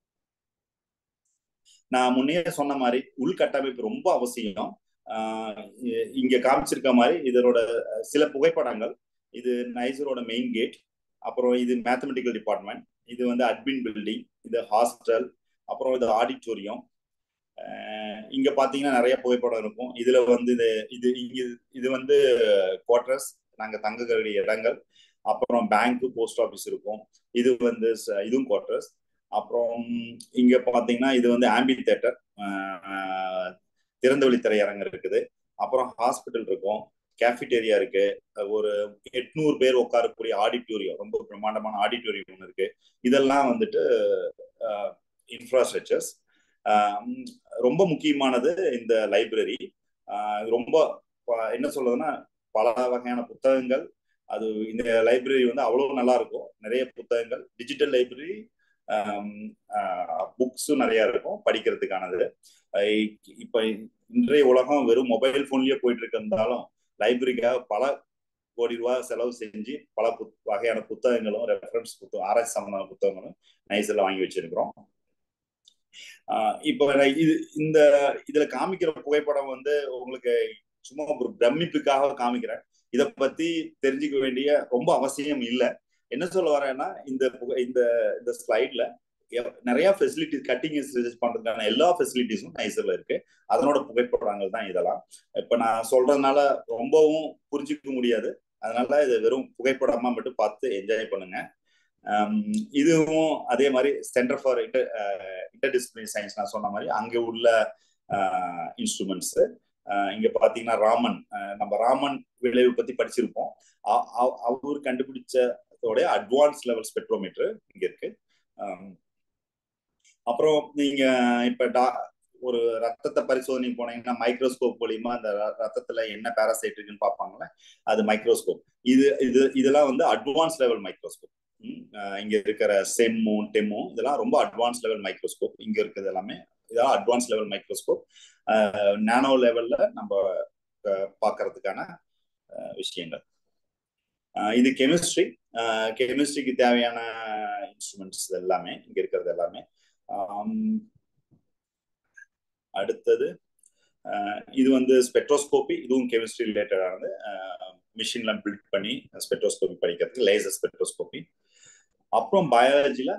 நான் முன்னே சொன்ன மாதிரி உள்கட்டமைப்பு ரொம்ப அவசியம் இங்க காமிச்சிருக்க மாதிரி இதனோட சில புகைப்படங்கள் இது நைசரோட மெயின் கேட் அப்புறம் இது மேத்தமெட்டிக்கல் டிபார்ட்மெண்ட் இது வந்து அட்மின் பில்டிங் இது ஹாஸ்டல் அப்புறம் இது ஆடிட்டோரியம் இங்க பாத்தீங்கன்னா நிறைய புகைப்படம் இருக்கும் இதுல வந்து இது இது இங்க இது வந்து குவார்டர்ஸ் நாங்க தங்கக்கூடிய இடங்கள் அப்புறம் பேங்க் போஸ்ட் ஆஃபீஸ் இருக்கும் இது வந்து இதுவும் குவார்டர்ஸ் அப்புறம் இங்க பாத்தீங்கன்னா இது வந்து ஆம்பி தேட்டர் திறந்தவெளி திரையரங்கு இருக்குது அப்புறம் ஹாஸ்பிட்டல் இருக்கும் கேஃபிடேரியா இருக்கு ஒரு எட்நூறு பேர் உட்காரக்கூடிய ஆடிட்டோரியம் ரொம்ப பிரம்மாண்டமான ஆடிட்டோரியம் ஒன்று இருக்கு இதெல்லாம் வந்துட்டு இன்ஃப்ராஸ்ட்ரக்சர்ஸ் ரொம்ப முக்கியமானது இந்த லைப்ரரி ரொம்ப என்ன சொல்றதுன்னா பல வகையான புத்தகங்கள் அது இந்த லைப்ரரி வந்து அவ்வளவு நல்லா இருக்கும் நிறைய புத்தகங்கள் டிஜிட்டல் லைப்ரரி புக்ஸும் நிறைய இருக்கும் படிக்கிறதுக்கானது இப்ப இன்றைய உலகம் வெறும் மொபைல் போன்லயே போயிட்டு இருக்கிறதாலும் லைப்ரரிக்காக பல கோடி ரூபாய் செலவு செஞ்சு பல புத் வகையான புத்தகங்களும் ரெஃபரன்ஸ் புத்தகம் ஆராய்ச்சி சம்பந்தமான புத்தகங்களும் நைஸில் வாங்கி வச்சிருக்கிறோம் இப்போ இது இந்த இதுல காமிக்கிற புகைப்படம் வந்து உங்களுக்கு சும்மா ஒரு பிரமிப்புக்காக காமிக்கிறேன் இதை பத்தி தெரிஞ்சுக்க வேண்டிய ரொம்ப அவசியம் இல்லை என்ன சொல்ல வரேன்னா இந்த இந்த இந்த ஸ்லைட்ல நிறைய ஃபெசிலிட்டிஸ் கட்டிங் ரிசர்ச் பண்றதுக்கான எல்லா ஃபெசிலிட்டிஸும் நைசர்ல இருக்கு அதனோட புகைப்படங்கள் தான் இதெல்லாம் இப்ப நான் சொல்றதுனால ரொம்பவும் புரிஞ்சுக்க முடியாது அதனால இது வெறும் புகைப்படமா மட்டும் பார்த்து என்ஜாய் பண்ணுங்க இதுவும் அதே மாதிரி centre for inter interdisciplinary science நான் சொன்ன மாதிரி அங்கே உள்ள இன்ஸ்ட்ருமெண்ட்ஸ் இங்க பாத்தீங்கன்னா ராமன் நம்ம ராமன் விளைவு பத்தி படிச்சிருப்போம் அவர் கண்டுபிடிச்சதோட அட்வான்ஸ் லெவல் ஸ்பெக்ட்ரோமீட்டர் இங்க இருக்கு அப்புறம் நீங்க இப்ப டா ஒரு ரத்தத்தை பரிசோதனை போனீங்கன்னா மைக்ரோஸ்கோப் மூலியமா அந்த ரத்தத்துல என்ன பேராசைட் இருக்குன்னு பார்ப்பாங்களே அது மைக்ரோஸ்கோப் இது இது இதெல்லாம் வந்து அட்வான்ஸ் லெவல் மைக்ரோஸ்கோப் இங்க இருக்கிற செம்மு டெம்மு இதெல்லாம் ரொம்ப அட்வான்ஸ் லெவல் மைக்ரோஸ்கோப் இங்க இருக்கிறது எல்லாமே இதெல்லாம் அட்வான்ஸ் லெவல் மைக்ரோஸ்கோப் நானோ லெவல்ல நம்ம பார்க்கறதுக்கான விஷயங்கள் இது கெமிஸ்ட்ரி கெமிஸ்ட்ரிக்கு தேவையான இன்ஸ்ட்ருமெண்ட்ஸ் எல்லாமே இங்க இருக்கிறது எல்லாமே அடுத்தது இது வந்து ஸ்பெக்ட்ரோஸ்கோபி இதுவும் கெமிஸ்ட்ரி ரிலேட்டடானது மிஷின்ல பில்ட் பண்ணி ஸ்பெக்ட்ரோஸ்கோபி படிக்கிறதுக்கு லேசர் ஸ்பெக்ட்ரோஸ்கோபி அப்புறம் பயாலஜில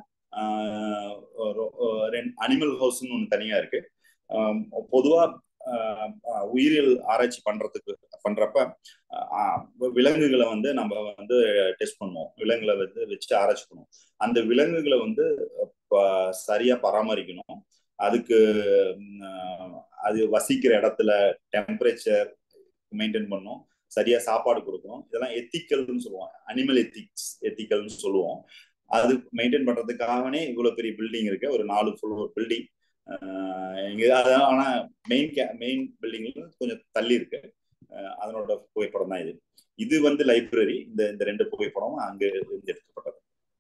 அனிமல் ஹவுஸ்னு ஒன்று தனியா இருக்கு பொதுவா உயிரியல் ஆராய்ச்சி பண்றதுக்கு பண்றப்ப விலங்குகளை வந்து நம்ம வந்து டெஸ்ட் பண்ணுவோம் விலங்குகளை வந்து வச்சு ஆராய்ச்சி பண்ணுவோம் அந்த விலங்குகளை வந்து சரியா பராமரிக்கணும் அதுக்கு அது வசிக்கிற இடத்துல டெம்பரேச்சர் மெயின்டைன் பண்ணும் சரியா சாப்பாடு கொடுக்கணும் இதெல்லாம் எத்திக்கல்னு சொல்லுவோம் அனிமல் எத்திக்ஸ் எத்திக்கல்னு சொல்லுவோம் அது மெயின்டைன் பண்றதுக்காகவே இவ்வளவு பெரிய பில்டிங் இருக்கு ஒரு நாலு ஃப்ளோர் பில்டிங் இங்க ஆனா மெயின் மெயின் பில்டிங்ல கொஞ்சம் தள்ளி இருக்கு அதனோட புகைப்படம் தான் இது இது வந்து லைப்ரரி இந்த இந்த ரெண்டு புகைப்படமும் அங்க இருந்து எடுக்கப்பட்டது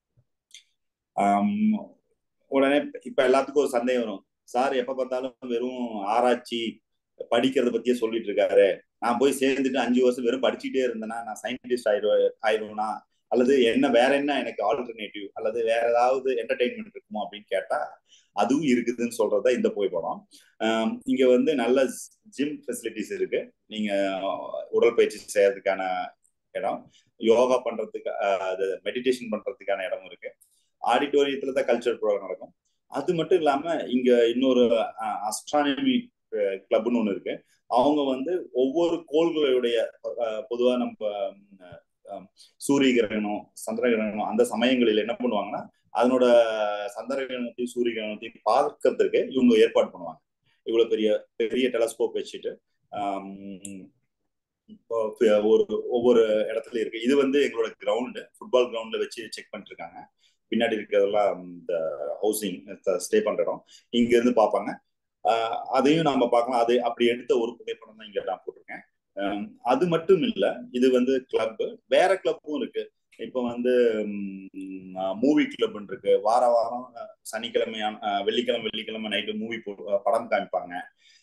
உடனே இப்ப எல்லாத்துக்கும் ஒரு சந்தேகம் வரும் சார் எப்ப பார்த்தாலும் வெறும் ஆராய்ச்சி படிக்கிறத பத்தியே சொல்லிட்டு இருக்காரு நான் போய் சேர்ந்துட்டு அஞ்சு வருஷம் வெறும் படிச்சுட்டே இருந்தேன்னா நான் சயின்டிஸ்ட் ஆயிரு ஆயிடுவேனா அல்லது என்ன வேற என்ன எனக்கு ஆல்டர்னேட்டிவ் அல்லது வேற ஏதாவது என்டர்டைன்மெண்ட் இருக்குமோ அப்படின்னு கேட்டா அதுவும் இருக்குதுன்னு சொல்றதா இந்த புகைப்படம் இங்க வந்து நல்ல ஜிம் ஃபெசிலிட்டிஸ் இருக்கு நீங்க உடற்பயிற்சி செய்யறதுக்கான இடம் யோகா பண்றதுக்கு அது மெடிடேஷன் பண்றதுக்கான இடம் இருக்கு ஆடிட்டோரியத்துல தான் கல்ச்சர் ப்ரோக்ராம் நடக்கும் அது மட்டும் இல்லாம இங்க இன்னொரு அஸ்ட்ரானமி கிளப்னு ஒண்ணு இருக்கு அவங்க வந்து ஒவ்வொரு கோள்களுடைய பொதுவா நம்ம சூரிய கிரகணம் சந்திர கிரகணம் அந்த சமயங்களில் என்ன பண்ணுவாங்கன்னா அதனோட சந்திர கிரகணத்தையும் சூரிய கிரகணத்தையும் பார்க்கறதுக்கு இவங்க ஏற்பாடு பண்ணுவாங்க இவ்வளவு பெரிய பெரிய டெலஸ்கோப் வச்சுட்டு ஒரு ஒவ்வொரு இடத்துல இருக்கு இது வந்து எங்களோட கிரவுண்டு ஃபுட்பால் கிரவுண்ட்ல வச்சு செக் பண்ணிட்டு இருக்காங்க பின்னாடி இருக்கிறதெல்லாம் இந்த ஹவுசிங் ஸ்டே பண்ற இடம் இங்க இருந்து பார்ப்பாங்க அதையும் நம்ம பார்க்கலாம் அது அப்படி எடுத்த ஒரு புகைப்படம் தான் இங்க நான் போட்டிருக்கேன் அது மட்டும் இல்ல இது வந்து கிளப் வேற கிளப்பும் இருக்கு இப்போ வந்து மூவி கிளப்னு இருக்கு வார வாரம் சனிக்கிழமையான வெள்ளிக்கிழமை வெள்ளிக்கிழமை நைட்டு மூவி படம் காமிப்பாங்க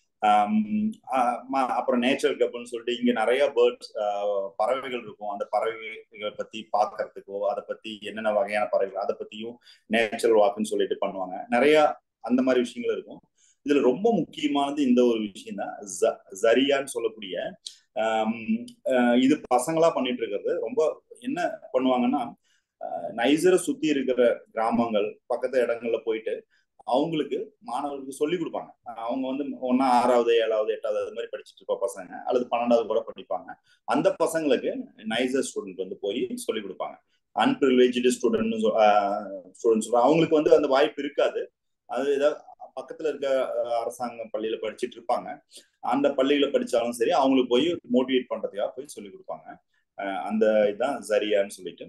அப்புறம் நேச்சர் கிளப்னு சொல்லிட்டு இங்க நிறைய பேர்ட்ஸ் பறவைகள் இருக்கும் அந்த பறவைகள் பத்தி பாக்குறதுக்கோ அதை பத்தி என்னென்ன வகையான பறவைகள் அதை பத்தியும் நேச்சுரல் வாக்குன்னு சொல்லிட்டு பண்ணுவாங்க நிறைய அந்த மாதிரி விஷயங்கள் இருக்கும் இதுல ரொம்ப முக்கியமானது இந்த ஒரு விஷயம் தான் ஜரியான்னு சொல்லக்கூடிய இது பசங்களா பண்ணிட்டு இருக்கிறது ரொம்ப என்ன பண்ணுவாங்கன்னா நைசரை சுத்தி இருக்கிற கிராமங்கள் பக்கத்து இடங்கள்ல போயிட்டு அவங்களுக்கு மாணவர்களுக்கு சொல்லி கொடுப்பாங்க அவங்க வந்து ஒன்னா ஆறாவது ஏழாவது எட்டாவது அது மாதிரி படிச்சுட்டு இருக்க பசங்க அல்லது பன்னெண்டாவது கூட படிப்பாங்க அந்த பசங்களுக்கு நைசர் ஸ்டூடெண்ட் வந்து போய் சொல்லி கொடுப்பாங்க அன்பிரிவிலேஜ்டு ஸ்டூடெண்ட் ஸ்டூடெண்ட் சொல்றாங்க அவங்களுக்கு வந்து அந்த வாய்ப்பு இருக்காது அது ஏதாவது பக்கத்துல இருக்க அரசாங்க பள்ளியில படிச்சுட்டு இருப்பாங்க அந்த பள்ளியில படிச்சாலும் சரி அவங்களுக்கு போய் மோட்டிவேட் பண்றதுக்காக போய் சொல்லி கொடுப்பாங்க அந்த இதுதான் சரியான்னு சொல்லிட்டு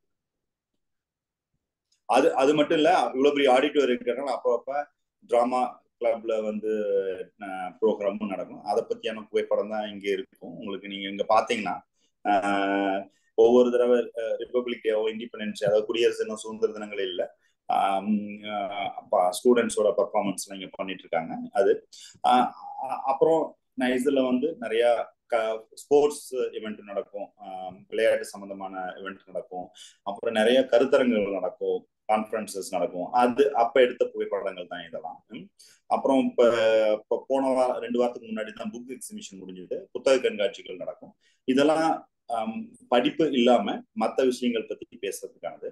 அது அது மட்டும் இல்ல இவ்வளவு பெரிய ஆடிட்டோர் இருக்கிறனால அப்பப்ப டிராமா கிளப்ல வந்து ப்ரோக்ராமும் நடக்கும் அதை பத்தியான புகைப்படம் தான் இங்க இருக்கும் உங்களுக்கு நீங்க இங்க பாத்தீங்கன்னா ஒவ்வொரு தடவை ரிப்பப்ளிக் டேவோ இண்டிபெண்டன்ஸ் அதாவது குடியரசு தினம் சுதந்திர தினங்கள் இல்லை ஸ்டூடெண்ட்ஸோட பர்ஃபார்மன்ஸ்லாம் இங்கே பண்ணிட்டு இருக்காங்க அது அப்புறம் நான் இதுல வந்து நிறைய ஸ்போர்ட்ஸ் இவெண்ட் நடக்கும் விளையாட்டு சம்பந்தமான இவெண்ட் நடக்கும் அப்புறம் நிறைய கருத்தரங்குகள் நடக்கும் கான்ஃபரன்சஸ் நடக்கும் அது அப்ப எடுத்த புகைப்படங்கள் தான் இதெல்லாம் அப்புறம் இப்ப இப்ப போன வாரம் ரெண்டு வாரத்துக்கு முன்னாடி தான் புக் எக்ஸிபிஷன் முடிஞ்சது புத்தக கண்காட்சிகள் நடக்கும் இதெல்லாம் படிப்பு இல்லாம மற்ற விஷயங்கள் பத்தி பேசுறதுக்கானது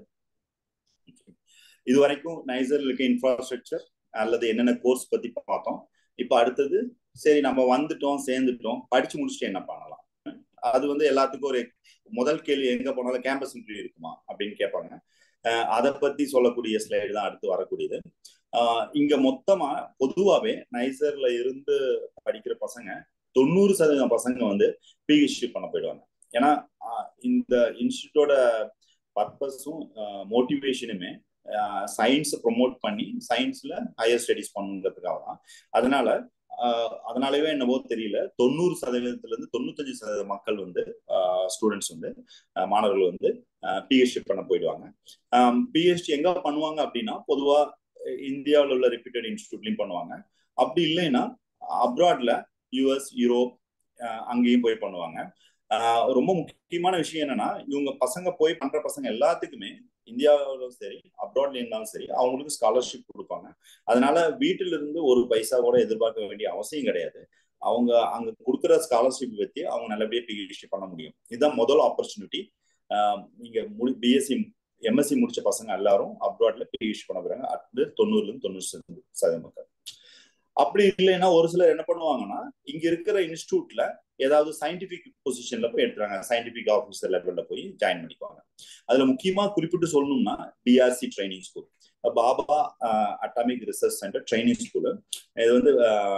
இது வரைக்கும் நைசர்ல இருக்க இன்ஃப்ராஸ்ட்ரக்சர் அல்லது என்னென்ன கோர்ஸ் பத்தி பார்த்தோம் இப்ப அடுத்தது சரி நம்ம வந்துட்டோம் சேர்ந்துட்டோம் படிச்சு முடிச்சுட்டு என்ன பண்ணலாம் அது வந்து எல்லாத்துக்கும் ஒரு முதல் கேள்வி எங்க போனாலும் கேம்பஸ் இன்டர்வியூ இருக்குமா அப்படின்னு கேட்பாங்க அதை பத்தி சொல்லக்கூடிய ஸ்லைடு தான் அடுத்து வரக்கூடியது இங்க மொத்தமா பொதுவாவே நைசர்ல இருந்து படிக்கிற பசங்க தொண்ணூறு சதவீதம் பசங்க வந்து பிஹெச்டி பண்ண போயிடுவாங்க ஏன்னா இந்த இன்ஸ்டியூட்டோட பர்பஸும் மோட்டிவேஷனுமே சயின்ஸை ப்ரொமோட் பண்ணி சயின்ஸ்ல ஹையர் ஸ்டடிஸ் பண்ணுங்கிறதுக்காக தான் அதனால அதனாலவே என்னவோ தெரியல தொண்ணூறு சதவீதத்துல இருந்து தொண்ணூத்தஞ்சு சதவீத மக்கள் வந்து ஸ்டூடெண்ட்ஸ் வந்து மாணவர்கள் வந்து பிஹெச்டி பண்ண போயிடுவாங்க பிஹெச்டி எங்க பண்ணுவாங்க அப்படின்னா பொதுவா இந்தியாவில் உள்ள ரெப்யூட்டட் இன்ஸ்டியூட்லயும் பண்ணுவாங்க அப்படி இல்லைன்னா அப்ராட்ல யூஎஸ் யூரோப் அங்கேயும் போய் பண்ணுவாங்க ரொம்ப முக்கியமான விஷயம் என்னன்னா இவங்க பசங்க போய் பண்ற பசங்க எல்லாத்துக்குமே இந்தியாவிலும் சரி அப்ராட்ல இருந்தாலும் சரி அவங்களுக்கு ஸ்காலர்ஷிப் கொடுப்பாங்க அதனால வீட்டில இருந்து ஒரு பைசா கூட எதிர்பார்க்க வேண்டிய அவசியம் கிடையாது அவங்க அங்க கொடுக்குற ஸ்காலர்ஷிப் வச்சு அவங்க நல்லபடியா பிஹெச்டி பண்ண முடியும் இதுதான் முதல் ஆப்பர்ச்சுனிட்டி நீங்க முடி பிஎஸ்சி எம்எஸ்சி முடிச்ச பசங்க எல்லாரும் அப்ராட்ல பிஹெச்டி பண்ண போறாங்க அது தொண்ணூறுல இருந்து தொண்ணூறு சதவீதம் மக்கள் அப்படி இல்லைன்னா ஒரு சிலர் என்ன பண்ணுவாங்கன்னா இங்க இருக்கிற இன்ஸ்டியூட்ல ஏதாவது சயின்டிபிக் பொசிஷன்ல போய் எடுத்துறாங்க சயின்டிபிக் ஆஃபீஸர் லெவல்ல போய் ஜாயின் பண்ணிக்குவாங்க அதுல முக்கியமா குறிப்பிட்டு சொல்லணும்னா DRC training school Bhabha atomic research centre training school இது வந்து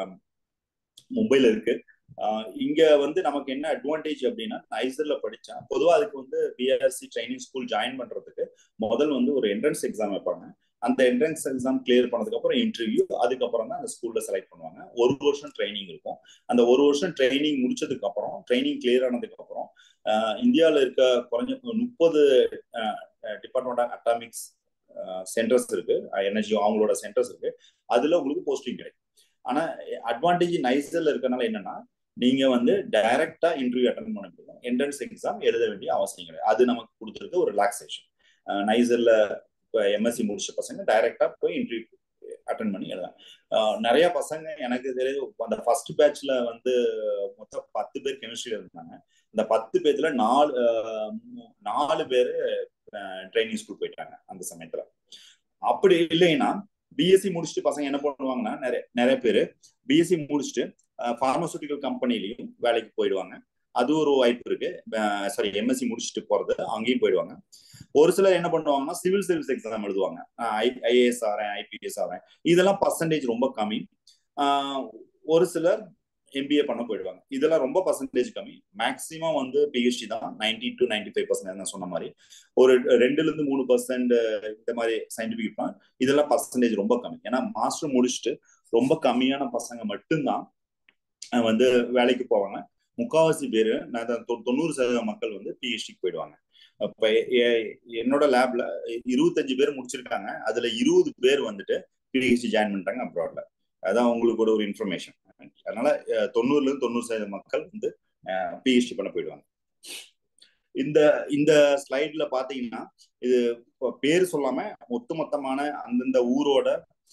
மும்பைல இருக்கு இங்க வந்து நமக்கு என்ன அட்வான்டேஜ் அப்படின்னா நைசர்ல படிச்சா பொதுவாக அதுக்கு வந்து பிஆர்சி ட்ரைனிங் ஸ்கூல் ஜாயின் பண்றதுக்கு முதல் வந்து ஒரு என்ட்ரன்ஸ் எக்ஸாம் வைப்பாங்க அந்த என்ட்ரன்ஸ் எக்ஸாம் கிளியர் பண்ணதுக்கு அப்புறம் இன்டர்வியூ அதுக்கப்புறம் தான் அந்த ஸ்கூல்ல செலக்ட் பண்ணுவாங்க ஒரு வருஷம் ட்ரைனிங் இருக்கும் அந்த ஒரு வருஷம் ட்ரைனிங் முடிச்சதுக்கு அப்புறம் ட்ரைனிங் கிளியர் ஆனதுக்கு அப்புறம் இந்தியாவில் இருக்க குறைஞ்ச முப்பது டிபார்ட்மெண்ட் ஆஃப் அட்டாமிக்ஸ் சென்டர்ஸ் இருக்கு எனர்ஜி அவங்களோட சென்டர்ஸ் இருக்கு அதுல உங்களுக்கு போஸ்டிங் கிடைக்கும் ஆனா அட்வான்டேஜ் நைசர்ல இருக்கனால என்னன்னா நீங்க வந்து டைரக்டா இன்டர்வியூ அட்டன் பண்ண முடியும் என்ட்ரன்ஸ் எக்ஸாம் எழுத வேண்டிய அவசியம் கிடையாது அது நமக்கு கொடுத்துருக்கு ஒரு ரிலாக்ஸேஷன் நைசர்ல இப்போ எம்எஸ்சி முடிச்ச பசங்க டைரக்டா போய் இன்டர்வியூ அட்டன் பண்ணி எழுதலாம் நிறைய பசங்க எனக்கு தெரியுது அந்த ஃபர்ஸ்ட் பேட்ச்ல வந்து மொத்தம் பத்து பேர் கெமிஸ்ட்ரியில இருந்தாங்க இந்த பத்து பேர்த்துல நாலு நாலு பேர் ட்ரைனிங் ஸ்கூல் போயிட்டாங்க அந்த சமயத்துல அப்படி இல்லைன்னா பிஎஸ்சி முடிச்சுட்டு பசங்க என்ன பண்ணுவாங்கன்னா நிறைய நிறைய பேர் பிஎஸ்சி முடிச்சுட்டு பார்மசூட்டிக்கல் கம்பெனிலையும் வேலைக்கு போயிடுவாங்க அது ஒரு வாய்ப்பு இருக்கு சாரி எம்எஸ்சி முடிச்சுட்டு போறது அங்கேயும் போயிடுவாங்க ஒரு சிலர் என்ன பண்ணுவாங்கன்னா சிவில் சர்வீஸ் எக்ஸாம் எழுதுவாங்க ஐஏஎஸ் ஆறேன் ஐபிஎஸ் ஆறேன் இதெல்லாம் பர்சன்டேஜ் ரொம்ப கம்மி ஒரு சிலர் எம்பிஏ பண்ண போயிடுவாங்க இதெல்லாம் ரொம்ப பர்சன்டேஜ் கம்மி மேக்சிமம் வந்து பிஹெச்டி தான் ninety to ninety five percent நான் சொன்ன மாதிரி ஒரு ரெண்டுல இருந்து மூணு பர்சன்ட் இந்த மாதிரி சயின்டிபிக் இதெல்லாம் பர்சன்டேஜ் ரொம்ப கம்மி ஏன்னா மாஸ்டர் முடிச்சுட்டு ரொம்ப கம்மியான பசங்க மட்டும்தான் வந்து வேலைக்கு போவாங்க முக்காவாசி பேர் நான் தொண்ணூறு சதவீத மக்கள் வந்து பிஹெச்டிக்கு போயிடுவாங்க இப்ப என்னோட லேப்ல இருபத்தஞ்சு பேர் முடிச்சிருக்காங்க அதுல இருபது பேர் வந்துட்டு பிஹெச்டி ஜாயின் பண்ணிட்டாங்க அப்ராட்ல அதான் உங்களுக்கு கூட ஒரு இன்ஃபர்மேஷன் அதனால தொண்ணூறுல இருந்து தொண்ணூறு சதவீத மக்கள் வந்து பிஹெச்டி பண்ண போயிடுவாங்க இந்த இந்த ஸ்லைட்ல பாத்தீங்கன்னா இது பேர் சொல்லாம ஒட்டுமொத்தமான அந்தந்த ஊரோட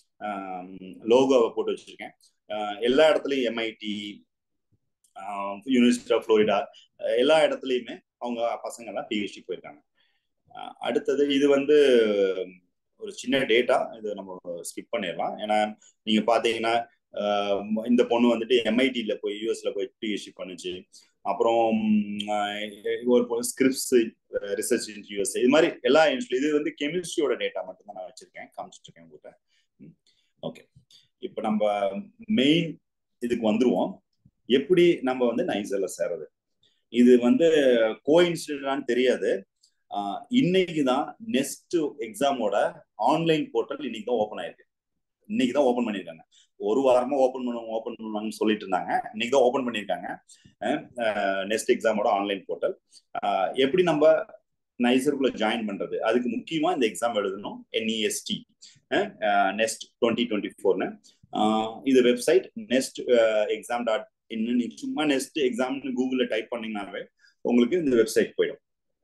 லோகோவை போட்டு வச்சிருக்கேன் எல்லா இடத்துலயும் எம்ஐடி யூனிவர்சிட்டி ஆஃப் ஃப்ளோரிடா எல்லா இடத்துலையுமே அவங்க பசங்க எல்லாம் பிஹெச்டி போயிருக்காங்க அடுத்தது இது வந்து ஒரு சின்ன டேட்டா இது நம்ம ஸ்கிப் பண்ணிடலாம் ஏன்னா நீங்க பாத்தீங்கன்னா இந்த பொண்ணு வந்துட்டு எம்ஐடியில போய் யூஎஸ்ல போய் பிஹெச்டி பண்ணுச்சு அப்புறம் ஒரு பொண்ணு ஸ்கிரிப்ஸ் ரிசர்ச் இன் யூஎஸ் இது மாதிரி எல்லா இது வந்து கெமிஸ்ட்ரியோட டேட்டா மட்டும் தான் நான் வச்சிருக்கேன் காமிச்சிட்டு இருக்கேன் உங்ககிட்ட ஓகே இப்போ நம்ம மெயின் இதுக்கு வந்துருவோம் எப்படி நம்ம வந்து நைசர்ல சேர்றது இது வந்து கோ இன்சிடென்டான்னு தெரியாது இன்னைக்கு தான் நெக்ஸ்ட் எக்ஸாமோட ஆன்லைன் போர்ட்டல் இன்னைக்கு தான் ஓப்பன் ஆயிருக்கு இன்னைக்கு தான் ஓப்பன் பண்ணியிருக்காங்க ஒரு வாரமா ஓப்பன் பண்ணுவாங்க ஓப்பன் பண்ணுவாங்கன்னு சொல்லிட்டு இருந்தாங்க இன்னைக்கு தான் ஓப்பன் பண்ணியிருக்காங்க நெக்ஸ்ட் எக்ஸாமோட ஆன்லைன் போர்ட்டல் எப்படி நம்ம நைசருக்குள்ள ஜாயின் பண்றது அதுக்கு முக்கியமா இந்த எக்ஸாம் எழுதணும் என்இஎஸ்டி நெக்ஸ்ட் டுவெண்ட்டி டுவெண்ட்டி ஃபோர்னு இது வெப்சைட் நெக்ஸ்ட் எக்ஸாம் டாட் இன்னும் நீ சும்மா நெக்ஸ்ட் எக்ஸாம்னு கூகுளில் டைப் பண்ணீங்கன்னாவே உங்களுக்கு இந்த வெப்சைட் போயிடும்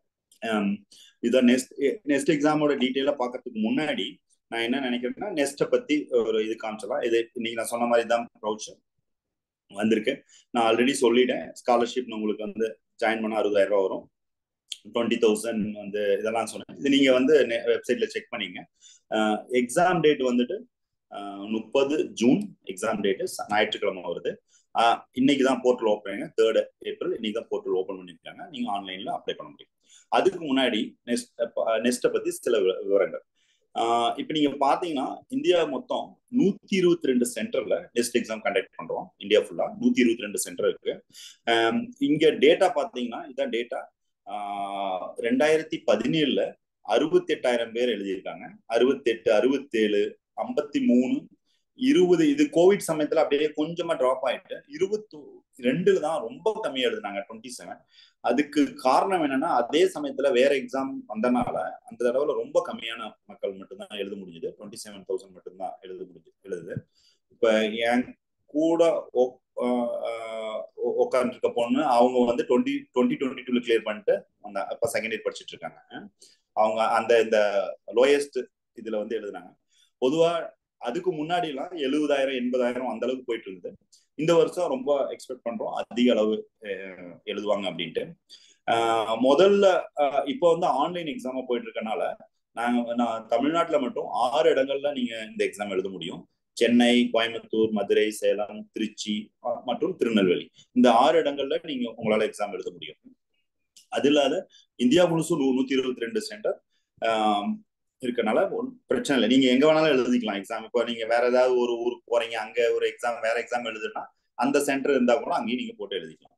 இதான் நெக்ஸ்ட் நெக்ஸ்ட் எக்ஸாமோட டீட்டெயிலாக பார்க்கறதுக்கு முன்னாடி நான் என்ன நினைக்கிறேன்னா நெக்ஸ்ட்டை பற்றி ஒரு இது காமிச்சலாம் இது இன்னைக்கு நான் சொன்ன மாதிரி தான் ப்ரௌச் வந்திருக்கு நான் ஆல்ரெடி சொல்லிட்டேன் ஸ்காலர்ஷிப் உங்களுக்கு வந்து ஜாயின் பண்ண அறுபதாயிரம் ரூபா வரும் டுவெண்ட்டி தௌசண்ட் வந்து இதெல்லாம் சொன்னேன் இது நீங்க வந்து வெப்சைட்ல செக் பண்ணீங்க எக்ஸாம் டேட் வந்துட்டு முப்பது ஜூன் எக்ஸாம் டேட்டு ஞாயிற்றுக்கிழமை வருது இன்னைக்கு தான் போர்ட்டல் ஓப்பன் தேர்ட் ஏப்ரல் இன்னைக்கு தான் போர்ட்டல் ஓப்பன் பண்ணிருக்காங்க நீங்க ஆன்லைன்ல அப்ளை பண்ண முடியும் அதுக்கு முன்னாடி நெக்ஸ்ட் நெக்ஸ்ட்டை பத்தி சில விவரங்கள் இப்போ நீங்க பாத்தீங்கன்னா இந்தியா மொத்தம் நூத்தி இருபத்தி ரெண்டு சென்டர்ல டெஸ்ட் எக்ஸாம் கண்டக்ட் பண்றோம் இந்தியா ஃபுல்லா நூத்தி இருபத்தி ரெண்டு சென்டர் இருக்கு இங்க டேட்டா பாத்தீங்கன்னா இதான் டேட்டா ரெண்டாயிரத்தி பதினேழுல அறுபத்தி எட்டாயிரம் பேர் எழுதியிருக்காங்க அறுபத்தி எட்டு அறுபத்தேழு ஐம்பத்தி மூணு இருபது இது கோவிட் சமயத்துல அப்படியே கொஞ்சமா டிராப் ஆயிட்டு இருபத்தி ரெண்டுல தான் ரொம்ப கம்மியா எழுதுனாங்க டுவெண்ட்டி செவன் அதுக்கு காரணம் என்னன்னா அதே சமயத்துல வேற எக்ஸாம் வந்தனால அந்த தடவை ரொம்ப கம்மியான மக்கள் மட்டும்தான் எழுத முடிஞ்சது டுவெண்ட்டி செவன் தௌசண்ட் மட்டும்தான் எழுத முடிஞ்சு எழுதுது இப்ப என் கூட உட்காந்துருக்க பொண்ணு அவங்க வந்து டுவெண்ட்டி டுவெண்ட்டி டுவெண்ட்டி டூல கிளியர் பண்ணிட்டு அந்த இப்ப செகண்ட் இயர் படிச்சுட்டு இருக்காங்க அவங்க அந்த இந்த லோயஸ்ட் இதுல வந்து எழுதுனாங்க பொதுவா அதுக்கு முன்னாடி எல்லாம் எழுபதாயிரம் எண்பதாயிரம் அந்த அளவுக்கு போயிட்டு இருந்தது இந்த வருஷம் ரொம்ப எக்ஸ்பெக்ட் பண்றோம் அதிக அளவு எழுதுவாங்க அப்படின்ட்டு முதல்ல இப்போ வந்து ஆன்லைன் எக்ஸாமா போயிட்டு இருக்கனால நாங்க நான் தமிழ்நாட்டுல மட்டும் ஆறு இடங்கள்ல நீங்க இந்த எக்ஸாம் எழுத முடியும் சென்னை கோயம்புத்தூர் மதுரை சேலம் திருச்சி மற்றும் திருநெல்வேலி இந்த ஆறு இடங்கள்ல நீங்க உங்களால எக்ஸாம் எழுத முடியும் அது இல்லாத இந்தியா முழுசும் நூத்தி இருபத்தி ரெண்டு சென்டர் இருக்கனால பிரச்சனை இல்லை நீங்க எங்க வேணாலும் எழுதிக்கலாம் எக்ஸாம் இப்போ நீங்க வேற ஏதாவது ஒரு ஊருக்கு போறீங்க அங்க ஒரு எக்ஸாம் வேற எக்ஸாம் எழுதுனா அந்த சென்டர் இருந்தா கூட அங்கேயும் நீங்க போட்டு எழுதிக்கலாம்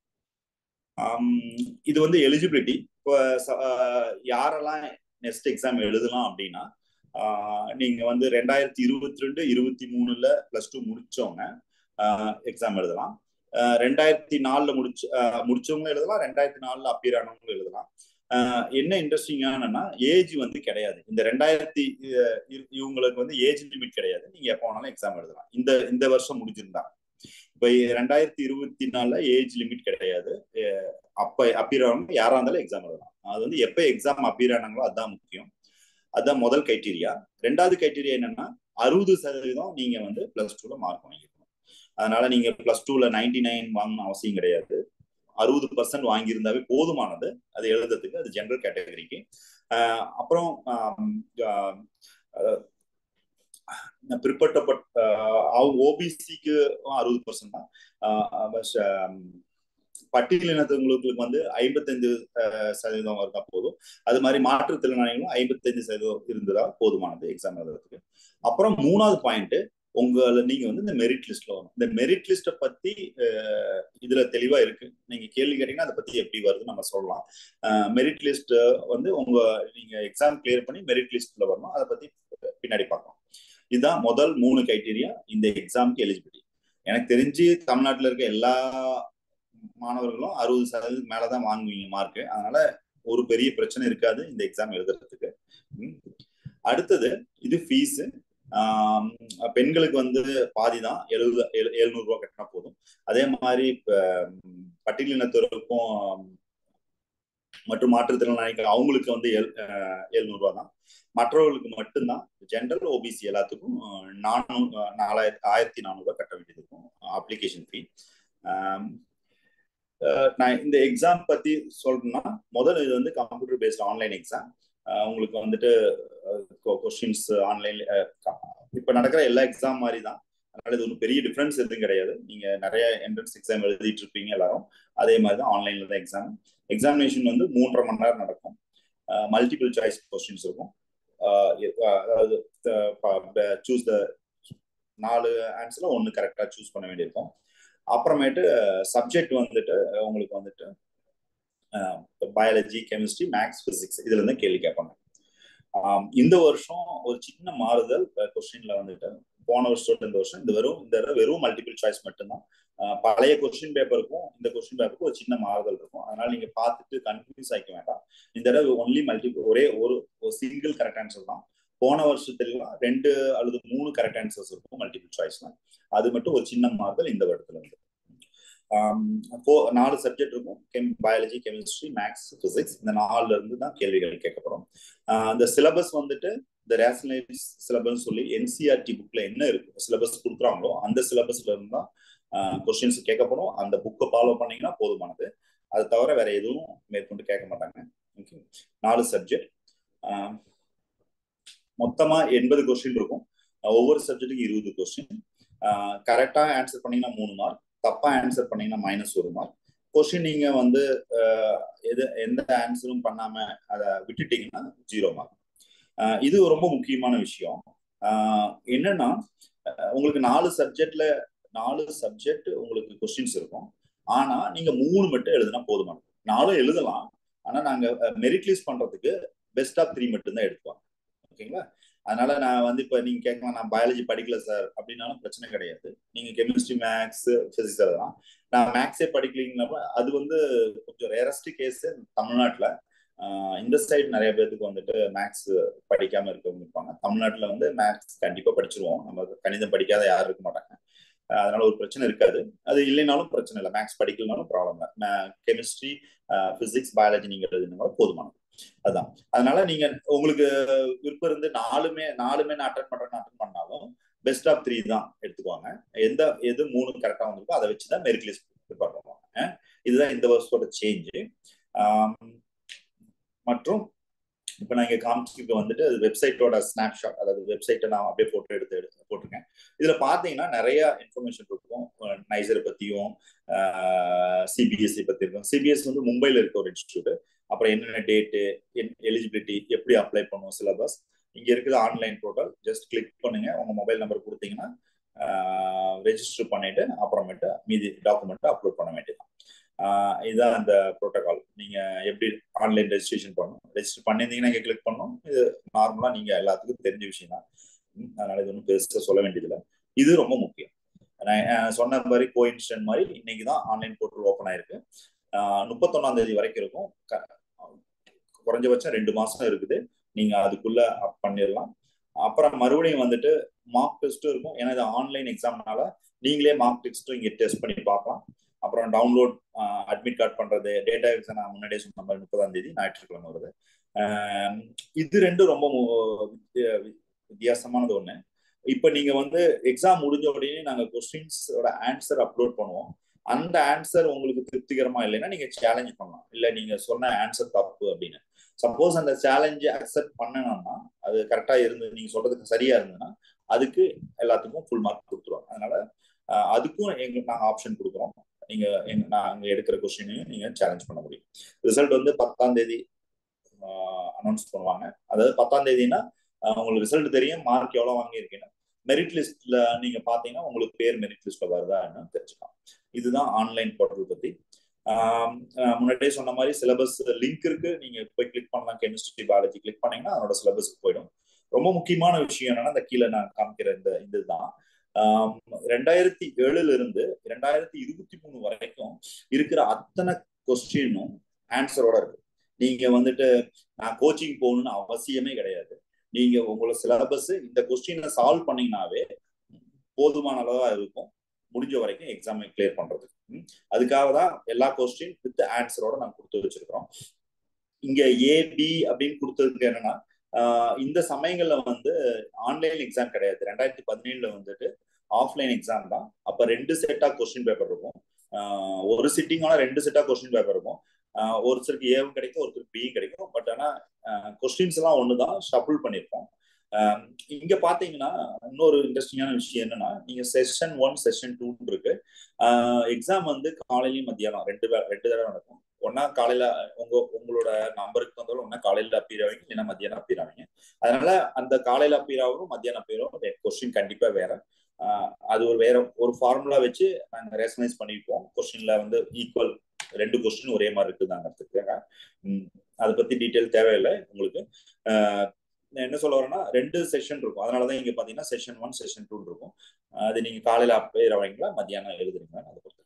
இது வந்து எலிஜிபிலிட்டி இப்போ யாரெல்லாம் நெக்ஸ்ட் எக்ஸாம் எழுதலாம் அப்படின்னா நீங்க வந்து ரெண்டாயிரத்தி இருபத்தி ரெண்டு இருபத்தி மூணுல பிளஸ் டூ முடிச்சவங்க எக்ஸாம் எழுதலாம் ரெண்டாயிரத்தி நாலுல முடிச்ச முடிச்சவங்க எழுதலாம் ரெண்டாயிரத்தி நாலுல அப்பியர் ஆனவங்க எழுதலாம் என்ன இன்ட்ரெஸ்டிங்கானா ஏஜ் வந்து கிடையாது இந்த ரெண்டாயிரத்தி இவங்களுக்கு வந்து ஏஜ் லிமிட் கிடையாது நீங்க எப்போ வேணாலும் எக்ஸாம் எழுதலாம் இந்த இந்த வருஷம் முடிஞ்சிருந்தா இப்ப ரெண்டாயிரத்தி இருபத்தி நாலுல ஏஜ் லிமிட் கிடையாது அப்ப அப்பியர் ஆனவங்க யாரா இருந்தாலும் எக்ஸாம் எழுதலாம் அது வந்து எப்ப எக்ஸாம் அப்பியர் ஆனாங்களோ அதுதான் முக்கியம் அதுதான் முதல் கிரைட்டீரியா ரெண்டாவது கிரைட்டீரியா என்னன்னா அறுபது சதவீதம் நீங்க வந்து பிளஸ் டூல மார்க் வாங்கிக்கணும் அதனால நீங்க பிளஸ் டூல நைன்டி நைன் வாங்கணும் அவசியம் கிடையாது அறுபது பர்சன்ட் வாங்கியிருந்தாவே போதுமானது அது எழுதுறதுக்கு அது ஜென்ரல் கேட்டகரிக்கு அப்புறம் பிற்பட்டப்பட்ட ஓபிசிக்கு அறுபது பர்சன்ட் தான் பட்டியலினத்தவங்களுக்கு வந்து ஐம்பத்தஞ்சு சதவீதம் இருந்தா போதும் அது மாதிரி மாற்றுத்திறனாளிகளும் ஐம்பத்தஞ்சு சதவீதம் இருந்ததா போதுமானது எக்ஸாம் எழுதுறதுக்கு அப்புறம் மூணாவது பாயிண்ட் உங்களை நீங்க வந்து இந்த மெரிட் லிஸ்ட்ல வரும் இந்த மெரிட் லிஸ்ட்டை பத்தி இதுல தெளிவா இருக்கு நீங்க கேள்வி கேட்டீங்கன்னா அதை பத்தி எப்படி வருதுன்னு நம்ம சொல்லலாம் மெரிட் லிஸ்ட் வந்து உங்க நீங்க எக்ஸாம் கிளியர் பண்ணி மெரிட் லிஸ்ட்ல வரணும் அதை பத்தி பின்னாடி பார்க்கலாம் இதுதான் முதல் மூணு கிரைட்டீரியா இந்த எக்ஸாமுக்கு எலிஜிபிலிட்டி எனக்கு தெரிஞ்சு தமிழ்நாட்டில் இருக்க எல்லா மாணவர்களும் அறுபது சதவீதம் மேலதான் வாங்குவீங்க மார்க் அதனால ஒரு பெரிய பிரச்சனை இருக்காது இந்த எக்ஸாம் எழுதுறதுக்கு அடுத்தது இது ஃபீஸ் பெண்களுக்கு வந்து பாதி தான் எழுபது எழுநூறு ரூபா கட்டினா போதும் அதே மாதிரி பட்டியலினத்தவருக்கும் மற்றும் மாற்றுத்திறனாளிகள் அவங்களுக்கு வந்து எல் எழுநூறு ரூபா தான் மற்றவர்களுக்கு மட்டும்தான் ஜென்ரல் ஓபிசி எல்லாத்துக்கும் நானூ நாலாயிரத்தி ஆயிரத்தி நானூறுபா கட்ட வேண்டியது இருக்கும் அப்ளிகேஷன் ஃபீ நான் இந்த எக்ஸாம் பத்தி சொல்லணும்னா முதல்ல இது வந்து கம்ப்யூட்டர் பேஸ்ட் ஆன்லைன் எக்ஸாம் உங்களுக்கு வந்துட்டு கொஸ்டின்ஸ் ஆன்லைன்ல இப்ப நடக்கிற எல்லா எக்ஸாம் மாதிரி தான் அதனால இது ஒன்றும் பெரிய டிஃப்ரென்ஸ் எதுவும் கிடையாது நீங்க நிறைய என்ட்ரன்ஸ் எக்ஸாம் எழுதிட்டு இருப்பீங்க எல்லாரும் அதே மாதிரி தான் ஆன்லைன்ல தான் எக்ஸாம் எக்ஸாமினேஷன் வந்து மூன்றரை மணி நேரம் நடக்கும் மல்டிபிள் சாய்ஸ் கொஸ்டின்ஸ் இருக்கும் அதாவது சூஸ் த நாலு ஆன்சர்ல ஒன்று கரெக்டாக சூஸ் பண்ண வேண்டியிருக்கும் அப்புறமேட்டு சப்ஜெக்ட் வந்துட்டு உங்களுக்கு வந்துட்டு பயாலஜி கெமிஸ்ட்ரி மேக்ஸ் பிசிக்ஸ் இதுல இருந்து கேள்வி கேட்பாங்க இந்த வருஷம் ஒரு சின்ன மாறுதல் கொஸ்டின்ல வந்துட்டு போன வருஷம் இந்த வருஷம் இந்த வெறும் இந்த வெறும் மல்டிபிள் சாய்ஸ் மட்டும்தான் பழைய கொஸ்டின் பேப்பருக்கும் இந்த கொஸ்டின் பேப்பருக்கும் ஒரு சின்ன மாறுதல் இருக்கும் அதனால நீங்க பார்த்துட்டு கன்ஃபியூஸ் ஆகிக்க வேண்டாம் இந்த தடவை ஒன்லி மல்டிபிள் ஒரே ஒரு சிங்கிள் கரெக்ட் ஆன்சர் தான் போன வருஷத்துலாம் ரெண்டு அல்லது மூணு கரெக்ட் ஆன்சர்ஸ் இருக்கும் மல்டிபிள் சாய்ஸ்ல அது மட்டும் ஒரு சின்ன மாறுதல் இந்த வருடத்துல இருந்து நாலு சப்ஜெக்ட் இருக்கும் chem biology chemistry maths physics இந்த நாலுல இருந்து தான் கேள்விகள் கேட்கப்படும் இந்த சிலபஸ் வந்துட்டு இந்த ரேஷனலைஸ் சிலபஸ் சொல்லி என்சிஆர்டி புக்ல என்ன இருக்கு சிலபஸ் கொடுக்குறாங்களோ அந்த சிலபஸ்ல இருந்து தான் கொஸ்டின்ஸ் கேட்கப்படும் அந்த புக்கை ஃபாலோ பண்ணீங்கன்னா போதுமானது அது தவிர வேற எதுவும் மேற்கொண்டு கேட்க மாட்டாங்க ஓகே நாலு சப்ஜெக்ட் மொத்தமா எண்பது கொஸ்டின் இருக்கும் ஒவ்வொரு சப்ஜெக்ட்டுக்கும் இருபது கொஸ்டின் கரெக்டா ஆன்சர் பண்ணீங்கன்னா மூணு மார்க் தப்பா ஆன்சர் பண்ணீங்கன்னா மைனஸ் ஒரு மார்க் கொஸ்டின் நீங்க வந்து எது எந்த ஆன்சரும் பண்ணாம அதை விட்டுட்டீங்கன்னா ஜீரோ மார்க் இது ரொம்ப முக்கியமான விஷயம் என்னன்னா உங்களுக்கு நாலு சப்ஜெக்ட்ல நாலு சப்ஜெக்ட் உங்களுக்கு கொஸ்டின்ஸ் இருக்கும் ஆனா நீங்க மூணு மட்டும் எழுதுனா போதுமானது நாலும் எழுதலாம் ஆனா நாங்க மெரிட் லிஸ்ட் பண்றதுக்கு பெஸ்ட் ஆஃப் த்ரீ மட்டும் தான் எடுத்துவாங்க ஓகேங்களா அதனால நான் வந்து இப்ப நீங்க கேட்கலாம் நான் பயாலஜி படிக்கல சார் அப்படின்னாலும் பிரச்சனை கிடையாது நீங்க கெமிஸ்ட்ரி மேக்ஸ் பிசிக்ஸ் எழுதலாம் நான் மேக்ஸே படிக்கலீங்கன்னா அது வந்து கொஞ்சம் ரேரஸ்ட் கேஸ் தமிழ்நாட்டுல இந்த சைடு நிறைய பேருக்கு வந்துட்டு மேக்ஸ் படிக்காம இருக்கவங்க இருப்பாங்க தமிழ்நாட்டுல வந்து மேக்ஸ் கண்டிப்பா படிச்சிருவோம் நம்ம கணிதம் படிக்காத யாரும் இருக்க மாட்டாங்க அதனால ஒரு பிரச்சனை இருக்காது அது இல்லைனாலும் பிரச்சனை இல்லை மேக்ஸ் படிக்கலனாலும் ப்ராப்ளம் இல்லை கெமிஸ்ட்ரி பிசிக்ஸ் பயாலஜி நீங்க எழுதினாலும் போதுமானது அதுதான் அதனால நீங்க உங்களுக்கு விருப்பம் இருந்து நாலுமே நாலுமே நான் அட்டன் பண்றேன்னு அட்டன் பண்ணாலும் பெஸ்ட் ஆஃப் த்ரீ தான் எடுத்துக்குவாங்க எந்த எது மூணு கரெக்டா வந்திருக்கோ அதை வச்சுதான் மெரிட் லிஸ்ட் ப்ரிப்பேர் பண்ணுவாங்க இதுதான் இந்த வருஷத்தோட சேஞ்சு மற்றும் இப்போ நான் இங்கே காமிச்சிருக்க வந்துட்டு அது வெப்சைட்டோட ஸ்னாப்ஷாட் அதாவது வெப்சைட்டை நான் அப்படியே ஃபோட்டோ எடுத்து எடுத்து போட்டிருக்கேன் இதில் பார்த்தீங்கன்னா நிறைய இன்ஃபர்மேஷன் இருக்கும் நைசரை பற்றியும் சிபிஎஸ்சி பற்றி இருக்கும் சிபிஎஸ்சி வந்து மும்பையில் இருக்க ஒரு இன்ஸ்டியூட் அப்புறம் என்னென்ன டேட்டு எலிஜிபிலிட்டி எப்படி அப்ளை பண்ணுவோம் சிலபஸ் இங்கே இருக்குது ஆன்லைன் போர்ட்டல் ஜஸ்ட் கிளிக் பண்ணுங்க உங்கள் மொபைல் நம்பர் கொடுத்தீங்கன்னா ரெஜிஸ்டர் பண்ணிட்டு அப்புறமேட்டு மீதி டாக்குமெண்ட்டை அப்லோட் பண்ண வேண்டியதான் இதுதான் அந்த ப்ரோட்டோகால் நீங்க எப்படி ஆன்லைன் ரெஜிஸ்ட்ரேஷன் பண்ணணும் ரெஜிஸ்டர் பண்ணியிருந்தீங்கன்னா இங்கே கிளிக் பண்ணணும் இது நார்மலா நீங்க எல்லாத்துக்கும் தெரிஞ்ச விஷயம் தான் அதனால இது ஒன்றும் பெருசாக சொல்ல வேண்டியதில்லை இது ரொம்ப முக்கியம் நான் சொன்ன மாதிரி கோ இன்ஸ்டன்ட் மாதிரி இன்னைக்கு தான் ஆன்லைன் போர்ட்டல் ஓப்பன் ஆயிருக்கு முப்பத்தொன்னாம் தேதி வரைக்கும் இருக்கும் குறைஞ்சபட்சம் ரெண்டு மாசம் இருக்குது நீங்க அதுக்குள்ள அப் பண்ணிடலாம் அப்புறம் மறுபடியும் வந்துட்டு மார்க் டெஸ்ட்டும் இருக்கும் ஏன்னா இது ஆன்லைன் எக்ஸாம்னால நீங்களே மார்க் டெஸ்ட்டும் இங்கே டெஸ்ட் பண்ணி பார்க்கலாம் அப்புறம் டவுன்லோட் அட்மிட் கார்டு பண்றது டேட்டா எக்ஸாம் நான் முன்னாடியே சொன்ன மாதிரி முப்பதாம் தேதி ஞாயிற்றுக்கிழமை வருது இது ரெண்டும் ரொம்ப வித்தியாசமானது ஒண்ணு இப்ப நீங்க வந்து எக்ஸாம் முடிஞ்ச உடனே நாங்க கொஸ்டின்ஸோட ஆன்சர் அப்லோட் பண்ணுவோம் அந்த ஆன்சர் உங்களுக்கு திருப்திகரமா இல்லைன்னா நீங்க சேலஞ்ச் பண்ணலாம் இல்ல நீங்க சொன்ன ஆன்சர் தப்பு அப்படின்னு சப்போஸ் அந்த சேலஞ்சை அக்செப்ட் பண்ணணும்னா அது கரெக்டா இருந்து நீங்க சொல்றதுக்கு சரியா இருந்ததுன்னா அதுக்கு எல்லாத்துக்கும் ஃபுல் மார்க் கொடுத்துருவாங்க அதனால அதுக்கும் எங்களுக்கு நாங்கள் ஆப்ஷன் கொடுக்குறோம் நீங்க நாங்க எடுக்கிற கொஸ்டினையும் நீங்க சேலஞ்ச் பண்ண முடியும் ரிசல்ட் வந்து பத்தாம் தேதி அனௌன்ஸ் பண்ணுவாங்க அதாவது பத்தாம் தேதினா உங்களுக்கு ரிசல்ட் தெரியும் மார்க் எவ்வளவு வாங்கியிருக்கீங்க மெரிட் லிஸ்ட்ல நீங்க பாத்தீங்கன்னா உங்களுக்கு பேர் மெரிட் லிஸ்ட்ல வருதா என்னன்னு தெரிஞ்சுக்கலாம் இதுதான் ஆன்லைன் போர்ட்டல் பத்தி முன்னாடியே சொன்ன மாதிரி சிலபஸ் லிங்க் இருக்கு நீங்க போய் கிளிக் பண்ணலாம் கெமிஸ்ட்ரி பயாலஜி கிளிக் பண்ணீங்கன்னா அதனோட சிலபஸ்க்கு போயிடும் ரொம்ப முக்கியமான விஷயம் என்னன்னா இந்த கீழே நான் காமிக்கிற இந்த இதுதான் ரெண்டாயிரத்தி ஏழுல இருந்து ரெண்டாயிரத்தி இருபத்தி மூணு வரைக்கும் இருக்கிற அத்தனை கொஸ்டினும் ஆன்சரோட இருக்கு நீங்க வந்துட்டு நான் கோச்சிங் போகணும்னு அவசியமே கிடையாது நீங்க உங்களோட சிலபஸ் இந்த கொஸ்டினை சால்வ் பண்ணீங்கன்னாவே போதுமான அளவா இருக்கும் முடிஞ்ச வரைக்கும் எக்ஸாமை கிளியர் பண்றதுக்கு அதுக்காக தான் எல்லா கொஸ்டின் வித் ஆன்சரோட நான் கொடுத்து வச்சிருக்கிறோம் இங்க ஏ பி அப்படின்னு கொடுத்ததுக்கு என்னன்னா இந்த சமயங்கள்ல வந்து ஆன்லைன் எக்ஸாம் கிடையாது ரெண்டாயிரத்தி பதினேழுல வந்துட்டு ஆஃப்லைன் எக்ஸாம் தான் அப்ப ரெண்டு செட்டா கொஸ்டின் பேப்பர் இருக்கும் ஒரு சிட்டிங்கான ரெண்டு செட்டா கொஸ்டின் பேப்பர் இருக்கும் ஒருத்தருக்கு ஏவும் கிடைக்கும் ஒருத்தருக்கு பியும் கிடைக்கும் பட் ஆனா கொஸ்டின்ஸ் எல்லாம் ஒண்ணுதான் ஷஃபிள் பண்ணிருப்போம் இங்க பாத்தீங்கன்னா இன்னொரு இன்ட்ரெஸ்டிங்கான விஷயம் என்னன்னா நீங்க செஷன் ஒன் செஷன் டூ இருக்கு எக்ஸாம் வந்து காலையிலயும் மத்தியானம் ரெண்டு ரெண்டு தடவை நடக்கும் ஒன்னா காலையில உங்க உங்களோட நம்பருக்கு வந்தாலும் ஒன்னா காலையில அப்பீர் ஆவீங்க இல்லைன்னா மத்தியானம் அப்பீர் ஆவீங்க அதனால அந்த காலையில அப்பீர் ஆகும் மத்தியானம் அப்பீரும் கொஸ்டின் கண்டிப்பா வேற அது ஒரு வேற ஒரு ஃபார்முலா வச்சு நாங்க ரேஷனைஸ் பண்ணிப்போம் கொஸ்டின்ல வந்து ஈக்குவல் ரெண்டு கொஸ்டின் ஒரே மாதிரி இருக்குதாங்கிறதுக்காக அதை பத்தி டீட்டெயில் தேவையில்லை உங்களுக்கு என்ன சொல்ல வரேன்னா ரெண்டு செஷன் இருக்கும் அதனாலதான் இங்க பாத்தீங்கன்னா செஷன் ஒன் செஷன் டூ இருக்கும் அது நீங்க காலையில அப்பேர் ஆவீங்களா மத்தியானம் எழுதுறீங்களா அதை பொறுத்து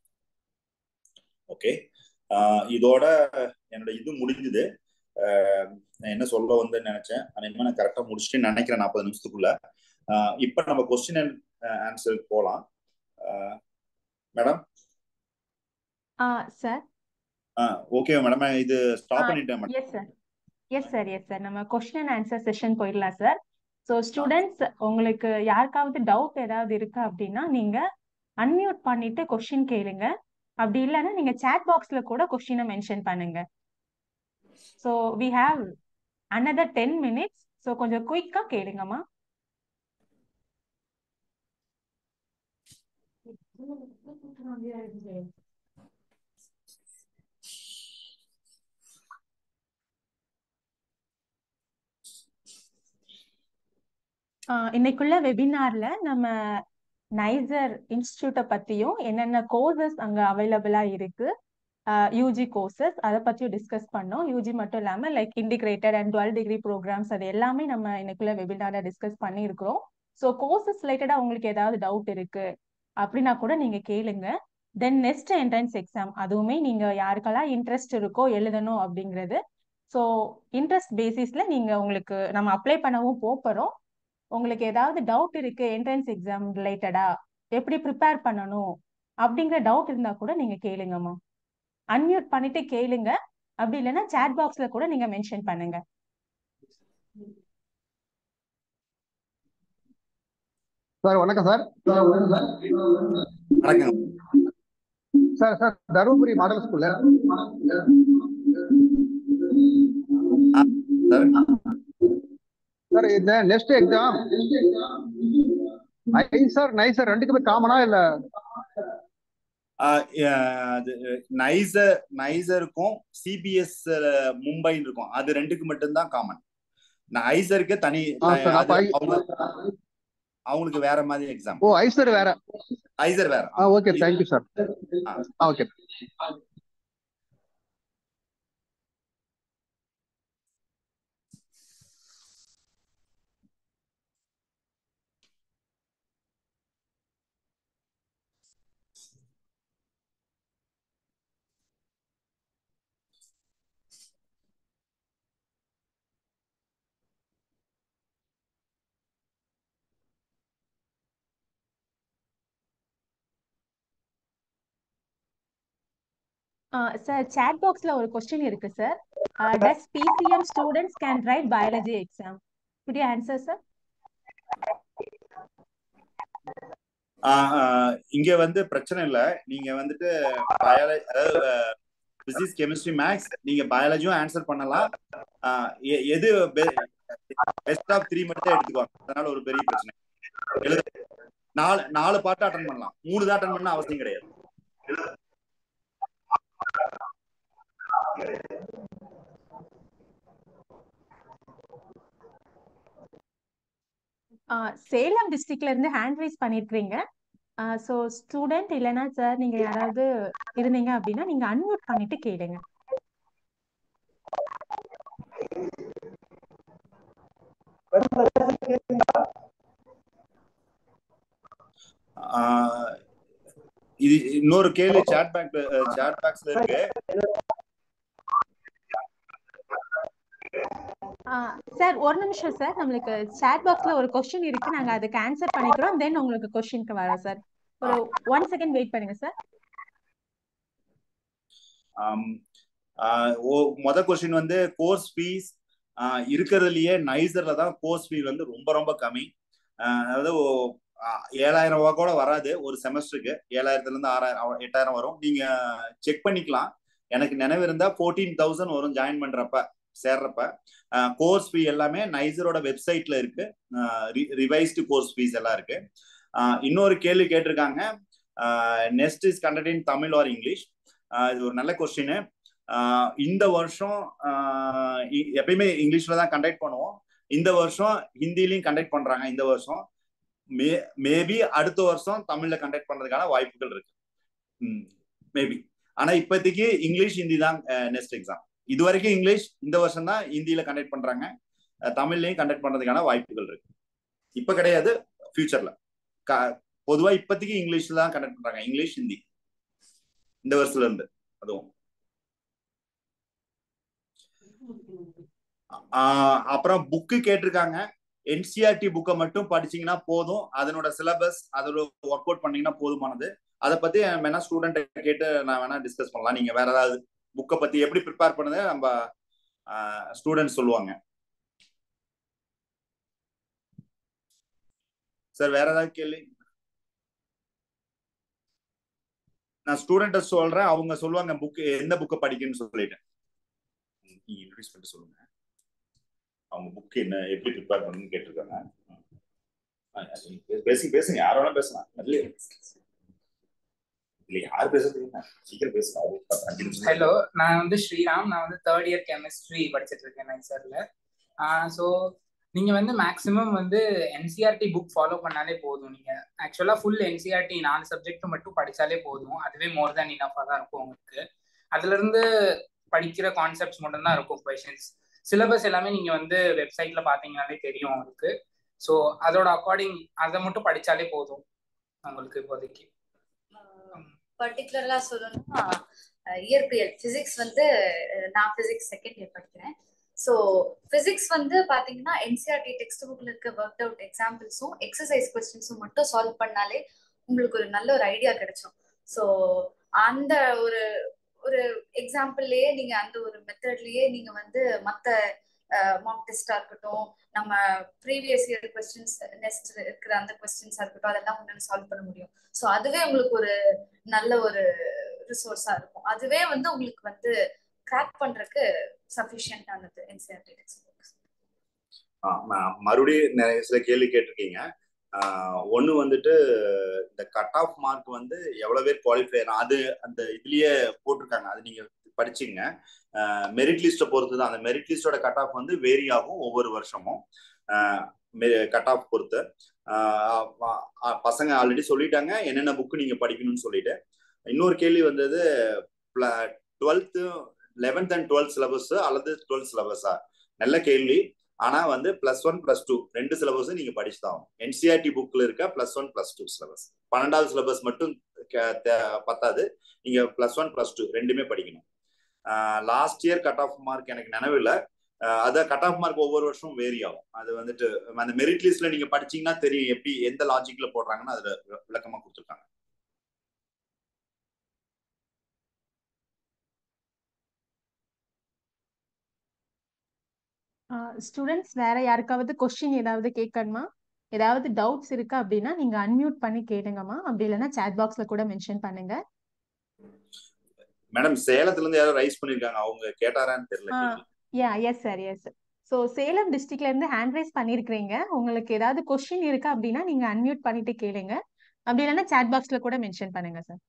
ஓகே இதோட என்னோட இது முடிஞ்சுது நான் என்ன சொல்ல வந்து நினைச்சேன் அனைமா நான் கரெக்டா முடிச்சுட்டு நினைக்கிறேன் நாற்பது நிமிஷத்துக்குள்ள இப்ப நம்ம கொஸ்டின் அண்ட் ஆன்சர் போலாம் மேடம் சார் ஓகே மேடம் இது ஸ்டாப் ஆ, பண்ணிட்டேன் madam yes sir yes sir yes sir நம்ம கொஸ்டின் அண்ட் ஆன்சர் செஷன் போயிடலாம் சார் ஸோ ஸ்டூடெண்ட்ஸ் உங்களுக்கு யாருக்காவது டவுட் ஏதாவது இருக்கு அப்படின்னா நீங்க அன்மியூட் பண்ணிட்டு கொஸ்டின் கேளுங்க அப்படி இல்லைன்னா நீங்க சேட் பாக்ஸ்ல கூட கொஸ்டினை மென்ஷன் பண்ணுங்க so we have another ten minutes so கொஞ்சம் குயிக்கா கேளுங்கம்மா ஆஹ் இன்னைக்குள்ள வெபினார்ல நம்ம நைசர் இன்ஸ்டியூட்டை பத்தியும் என்னென்ன கோர்சஸ் அங்க அவைலபிளா இருக்கு யூஜி கோர்சஸ் அதை பத்தியும் டிஸ்கஸ் பண்ணோம் யூஜி மட்டும் இல்லாம like integrated and dual degree programs அது எல்லாமே நம்ம இன்னைக்குள்ள வெபினார்ல டிஸ்கஸ் பண்ணியிருக்கிறோம் ஸோ கோர்சஸ் ரிலேட்டடா உங்களுக்கு ஏதாவது டவுட் இருக்கு அப்படின்னா கூட நீங்க கேளுங்க தென் நெக்ஸ்ட் என்ட்ரன்ஸ் எக்ஸாம் அதுவுமே நீங்க யாருக்கெல்லாம் இன்ட்ரெஸ்ட் இருக்கோ எழுதணும் அப்படிங்கிறது ஸோ இன்ட்ரெஸ்ட் பேசிஸ்ல நீங்க உங்களுக்கு நம்ம அப்ளை பண்ணவும் போறோம் உங்களுக்கு ஏதாவது டவுட் இருக்கு என்ட்ரன்ஸ் எக்ஸாம் ரிலேட்டடா எப்படி ப்ரிப்பேர் பண்ணணும் அப்படிங்கிற டவுட் இருந்தா கூட நீங்க கேளுங்கம்மா அன்மியூட் பண்ணிட்டு கேளுங்க அப்படி இல்லைன்னா சேட் பாக்ஸ்ல கூட நீங்க மென்ஷன் பண்ணுங்க சார் வணக்கம் சார் வணக்கம் சார் சார் தருமபுரி மாடல் ஸ்கூல்ல சார் சார் இந்த next exam IISER NISER ரெண்டுக்குமே காமனா இல்ல ஆஹ் அஹ் அது நைசர் நைசருக்கும் சிபிஎஸ் மும்பைன்னு இருக்கும் அது ரெண்டுக்கு மட்டும்தான் காமன் நைசருக்கு தனி ஆ, சார், அது அப்ப ஐ- அவங்க அவங்களுக்கு வேற மாதிரி எக்ஸாம் ஓ ஐ சார் வேற ஐசர் வேற ஆ ஓகே தேங்க்யூ சார் ஆ. ஆ ஓகே சார் சேட் பாக்ஸ்ல ஒரு கொஸ்டின் இருக்கு sir does PCM students can write biology exam could you answer sir ஆஹ் ஆஹ் இங்க வந்து பிரச்சனை இல்ல நீங்க வந்துட்டு பயாலஜி அதாவது பிசிக்ஸ் கெமிஸ்ட்ரி மேக்ஸ் நீங்க பயாலஜியும் ஆன்சர் பண்ணலாம் ஆஹ் எ- எது பெஸ்ட் ஆஃப் த்ரீ மட்டும் தான் எடுத்துக்குவாங்க அதனால ஒரு பெரிய பிரச்சனை எழுத நாலு நாலு பாட்டு அட்டன் பண்ணலாம் மூணு தான் அட்டன் பண்ண அவசியம் கிடையாது சேலம் டிஸ்ட்ரிக்ட்ல இருந்து ஹேண்ட் ரைஸ் பண்ணிருக்கீங்க ஸோ ஸ்டூடெண்ட் இல்லைன்னா சார் நீங்க யாராவது இருந்தீங்க அப்படின்னா நீங்க அன்மியூட் பண்ணிட்டு கேளுங்க ஆஹ் இது இன்னொரு கேள்வி சாட் பேங்க் சாட் பாக்ஸ்ல இருக்கு சார் ஒரு நிமிஷம் சார் நம்மளுக்கு சேட் பாக்ஸ்ல ஒரு கொஸ்டின் இருக்கு நாங்க அதுக்கு ஆன்சர் பண்ணிக்கிறோம் தென் உங்களுக்கு கொஸ்டினுக்கு வரோம் சார் ஒரு ஒன் செகண்ட் வெயிட் பண்ணுங்க சார் ஆம், ஆஹ் ஓ- மொத கொஸ்டின் வந்து கோர்ஸ் ஃபீஸ் இருக்கிறதுலயே நைசர்ல தான் கோர்ஸ் ஃபீ வந்து ரொம்ப ரொம்ப கம்மி ஆஹ் அதாவது ஓ- ஆஹ் ஏழாயிரம் ரூபாய் கூட வராது ஒரு செமஸ்டருக்கு ஏழாயிரத்துல இருந்து ஆறாயிரம் எட்டாயிரம் வரும் நீங்க செக் பண்ணிக்கலாம் எனக்கு நினைவு இருந்தா ஃபோர்டீன் தௌசண்ட் வரும் ஜாயின் பண்றப்ப சேர்றப்ப கோர்ஸ் ஃபீ எல்லாமே நைசரோட வெப்சைட்ல இருக்கு ரிவைஸ்டு கோர்ஸ் ஃபீஸ் எல்லாம் இருக்கு ஆஹ் இன்னொரு கேள்வி கேட்டிருக்காங்க next is conduct in Tamil or English இது ஒரு நல்ல கொஸ்டின் இந்த வருஷம் ஆஹ் இ- எப்பயுமே இங்கிலீஷ்ல தான் கண்டக்ட் பண்ணுவோம் இந்த வருஷம் ஹிந்திலையும் கண்டக்ட் பண்றாங்க இந்த வருஷம் மே மேபி அடுத்த வருஷம் தமிழ்ல கண்டக்ட் பண்றதுக்கான வாய்ப்புகள் இருக்கு மேபி ஆனா இப்போதைக்கு இங்கிலீஷ் ஹிந்தி தான் நெக்ஸ்ட் எக்ஸாம் இது வரைக்கும் இங்கிலீஷ் இந்த வருஷம் தான் ஹிந்தியில கண்டக்ட் பண்றாங்க அஹ் தமிழ்லயும் கண்டக்ட் பண்றதுக்கான வாய்ப்புகள் இருக்கு இப்ப கிடையாது ஃபியூச்சர்ல பொதுவா இப்போதைக்கு இங்கிலீஷ்ல தான் கண்டக்ட் பண்றாங்க இங்கிலீஷ் ஹிந்தி இந்த வருஷத்துல இருந்து அதுவும் ஆஹ் அப்புறம் புக்கு கேட்டிருக்காங்க என்சிஆர்டி புக்கை மட்டும் படிச்சீங்கன்னா போதும் அதனோட சிலபஸ் அதோட ஒர்க் அவுட் பண்ணீங்கன்னா போதுமானது அதை பத்தி நம்ம வேணா ஸ்டூடெண்ட் கேட்டு நான் வேணா டிஸ்கஸ் பண்ணலாம் நீங்க வேற ஏதாவது புக்கை பத்தி எப்படி ப்ரிப்பேர் பண்ணுது நம்ம ஸ்டூடெண்ட் சொல்லுவாங்க சார் வேற ஏதாவது கேள்வி நான் ஸ்டூடெண்ட்ட சொல்றேன் அவங்க சொல்லுவாங்க புக் எந்த புக்கை படிக்கணும்னு சொல்லிட்டேன் நீங்க இன்ட்ரடியூஸ் பண்ணிட்டு சொல்லுங்க அவங்க புக் என்ன எப்படி ப்ரிப்பேர் பண்ணணும்னு கேட்டிருக்காங்க ஆ, நீங்க பேசுங்க பேசுங்க யார் வேணா பேசலாம் இல்ல இல்ல யார் பேசுறது என்ன? சீக்கிரம் பேசுங்க அவங்க அஞ்சு நிமிஷம் தான். ஹலோ நான் வந்து ஸ்ரீராம் நான் வந்து தேர்ட் இயர் கெமிஸ்ட்ரி படிச்சிட்டு இருக்கேன் நைசர்ல ஸோ நீங்க வந்து மேக்ஸிமம் வந்து என்சிஆர்டி புக் ஃபாலோ பண்ணாலே போதும் நீங்க ஆக்சுவலா ஃபுல் என்சிஆர்டி நாலு சப்ஜெக்ட் மட்டும் படிச்சாலே போதும் அதுவே மோர் தேன் இனஃபா தான் இருக்கும் உங்களுக்கு அதுல இருந்து படிக்கிற கான்செப்ட்ஸ் மட்டும் தான் இருக்கும் கொஷின்ஸ் சிலபஸ் எல்லாமே நீங்க வந்து வெப்சைட்ல பாத்தீங்கன்னாலே தெரியும் உங்களுக்கு ஸோ அதோட அக்கார்டிங் அதை மட்டும் படிச்சாலே போதும் உங்களுக்கு இப்போதைக்கு பர்டிகுலரா சொல்லணும்னா அஹ், இயற்பியல் பிசிக்ஸ் வந்து அஹ், நான் பிசிக்ஸ் செகண்ட் இயர் படிக்கிறேன் ஸோ பிசிக்ஸ் வந்து பாத்தீங்கன்னா என்சிஆர்டி டெக்ஸ்ட் புக்ல இருக்க ஒர்க் அவுட் எக்ஸாம்பிள்ஸும் எக்ஸசைஸ் கொஸ்டின்ஸும் மட்டும் சால்வ் பண்ணாலே உங்களுக்கு ஒரு நல்ல ஒரு ஐடியா கிடைக்கும் ஸோ அந்த ஒரு ஒரு எக்ஸாம்பிள்லயே நீங்க அந்த ஒரு மெத்தட்லயே நீங்க வந்து மத்த மாக் டெஸ்டா இருக்கட்டும் நம்ம ப்ரீவியஸ் இயர் கொஸ்டின்ஸ் நெக்ஸ்ட் இருக்கிற அந்த கொஸ்டின்ஸா இருக்கட்டும் அதெல்லாம் உங்களால சால்வ் பண்ண முடியும் ஸோ அதுவே உங்களுக்கு ஒரு நல்ல ஒரு ரிசோர்ஸா இருக்கும் அதுவே வந்து உங்களுக்கு வந்து கிராக் பண்றதுக்கு சஃபிஷியன்டானது என்சிஆர்டி டெக்ஸ்ட் புக்ஸ் ஆ, ம- மறுபடியும் நிறைய சில கேள்வி கேட்டிருக்கீங்க ஒன்று வந்துட்டு இந்த கட் ஆஃப் மார்க் வந்து எவ்வளோ பேர் குவாலிஃபை அது அந்த இதுலயே போட்டிருக்காங்க அது நீங்க படிச்சுங்க மெரிட் லிஸ்ட்டை பொறுத்து தான் அந்த மெரிட் லிஸ்டோட கட் ஆஃப் வந்து வேரி ஆகும் ஒவ்வொரு வருஷமும் கட் ஆஃப் பொறுத்து ஆஹ் ஆ- ஆ- பசங்க ஆல்ரெடி சொல்லிட்டாங்க என்னென்ன புக்கு நீங்க படிக்கணும்னு சொல்லிட்டு இன்னொரு கேள்வி வந்தது twelfth eleventh and twelfth syllabus அல்லது டுவெல்த் சிலபஸா நல்ல கேள்வி ஆனா வந்து பிளஸ் ஒன் பிளஸ் டூ ரெண்டு சிலபஸும் நீங்க படிச்சு தான் என்சிஆர்டி புக்ல இருக்க plus one plus two syllabus பன்னெண்டாவது சிலபஸ் மட்டும் க- தே- பத்தாது நீங்க பிளஸ் ஒன் பிளஸ் டூ ரெண்டுமே படிக்கணும் last year cut off mark எனக்கு நினைவில்லை ஆஹ் அதான் கட் ஆஃப் மார்க் ஒவ்வொரு வருஷமும் வேரி ஆகும் அது வந்துட்டு அந்த மெரிட் லிஸ்ட்ல நீங்க படிச்சீங்கன்னா தெரியும் எப்படி எந்த லாஜிக்ல போடுறாங்கன்னு அதுல வி- விளக்கமா கொடுத்துருக்காங்க ஸ்டூடெண்ட்ஸ் வேற யாருக்காவது கொஸ்டின் ஏதாவது கேட்கணுமா ஏதாவது டவுட்ஸ் இருக்கு அப்படின்னா நீங்க அன்மியூட் பண்ணி கேளுங்கம்மா அப்படி இல்லைன்னா சாட் பாக்ஸ்ல கூட மென்ஷன் பண்ணுங்க மேடம் சேலத்துல இருந்து யாரும் ரைஸ் பண்ணிருக்காங்க அவங்க கேட்டாரான்னு தெரியல ஆ, கேள்வி. Yeah yes sir yes so Salem டிஸ்ட்ரிக்ட்ல இருந்து ஹேண்ட் ரைஸ் பண்ணிருக்கிறீங்க உங்களுக்கு ஏதாவது கொஸ்டின் இருக்கு அப்படின்னா நீங்க அன்மியூட் பண்ணிட்டு கேளுங்க அப்படி இல்லைன்னா சாட் பாக்ஸ்ல கூட மென்ஷன் பண்ணுங்க சார்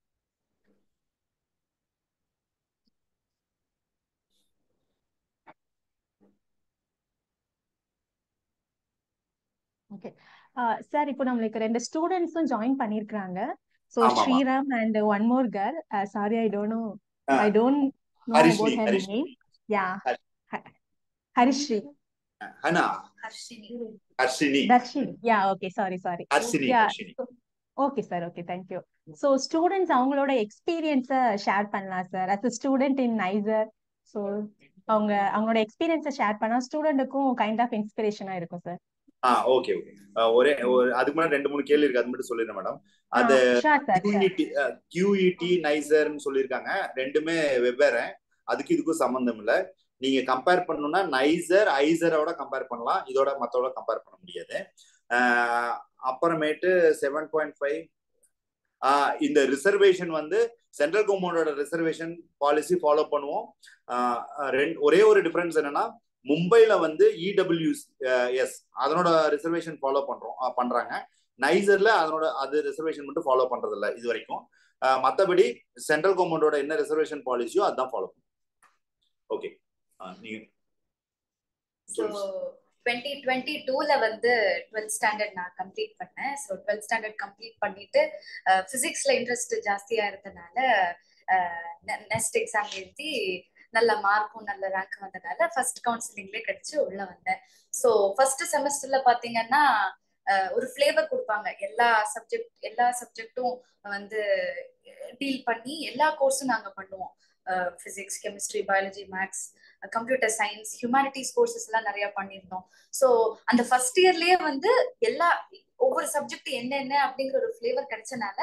ஓகே சார் இப்போ நம்மளுக்கு ரெண்டு ஸ்டூடெண்ட்ஸும் ஜாயின் பண்ணிருக்காங்க ஸோ ஆமாமா. Sriram and one more girl sorry I don't know ah, I don't know Harishni about her Harishni name yeah Hari- Harisri ஹனா Harshini Harshini Darshini yeah okay sorry sorry Harshini yeah Harshini okay sir okay thank you so students அவங்களோட எக்ஸ்பீரியன்ஸை share பண்ணலாம் sir as a student in NISER so அவங்க அவங்களோட எக்ஸ்பீரியன்ஸை share பண்ணா ஸ்டூடெண்ட்டுக்கும் kind of இன்ஸ்பிரேஷனா இருக்கும் sir ஆ okay okay ஒரே ஒரு அதுக்கு முன்னாடி ரெண்டு மூணு கேள்வி இருக்கு அது மட்டும் சொல்லிடுறேன் மேடம் அது ஷார் சார் சார் கியூஇடி கியூஇடி நைசர்னு சொல்லியிருக்காங்க ரெண்டுமே வெவ்வேறு அதுக்கு இதுக்கும் சம்பந்தம் இல்ல நீங்க கம்பேர் பண்ணணும்னா நைசர் ஐசரோட கம்பேர் பண்ணலாம் இதோட மத்தோட கம்பேர் பண்ண முடியாது ஆஹ் அப்புறமேட்டு செவன் பாயிண்ட் ஃபைவ் இந்த ரிசர்வேஷன் வந்து சென்ட்ரல் கவர்மெண்டோட ரிசர்வேஷன் பாலிசி ஃபாலோ பண்ணுவோம் ஆஹ் ரெண்டு ஒரே ஒரு டிஃபரன்ஸ் என்னன்னா மும்பைல வந்து இடபிள்யூஎஸ் எஸ் அதனோட ரிசர்வேஷன் ஃபாலோ பண்றோம் ஆஹ் பண்றாங்க நைசர்ல அதனோட அது ரிசர்வேஷன் மட்டும் ஃபாலோ பண்றது இல்ல இது வரைக்கும் ஆஹ் மத்தபடி சென்ட்ரல் கவர்மெண்டோட என்ன ரிசர்வேஷன் பாலிசியோ அதான் ஃபாலோ பண்ணும் ஓகே நீங்க ஸோ டுவெண்ட்டி டுவெண்ட்டி டூல வந்து டுவெல்த் ஸ்டாண்டர்ட் நான் கம்ப்ளீட் பண்ணேன் ஸோ டுவெல்த் ஸ்டாண்டர்ட் கம்ப்ளீட் பண்ணிட்டு ஃபிசிக்ஸ்ல இன்ட்ரெஸ்ட் ஜாஸ்தியா இருந்தனால நெக்ஸ்ட் எக்ஸாம் எழுதி நல்ல மார்க்கும் நல்ல ரேங்க் வந்தனால ஃபர்ஸ்ட் கவுன்சிலிங்லேயே கிடைச்சு உள்ள வந்தேன் ஸோ ஃபர்ஸ்ட் செமஸ்டர்ல பாத்தீங்கன்னா அஹ், ஒரு ஃபிளேவர் கொடுப்பாங்க எல்லா சப்ஜெக்ட் எல்லா சப்ஜெக்ட்டும் வந்து டீல் பண்ணி எல்லா கோர்ஸும் நாங்க பண்ணுவோம் physics chemistry biology maths computer science humanities courses எல்லாம் நிறைய பண்ணியிருந்தோம் ஸோ அந்த ஃபர்ஸ்ட் இயர்லயே வந்து எல்லா ஒவ்வொரு சப்ஜெக்ட் என்னென்ன அப்படிங்கிற ஒரு ஃபிளேவர் கிடைச்சனால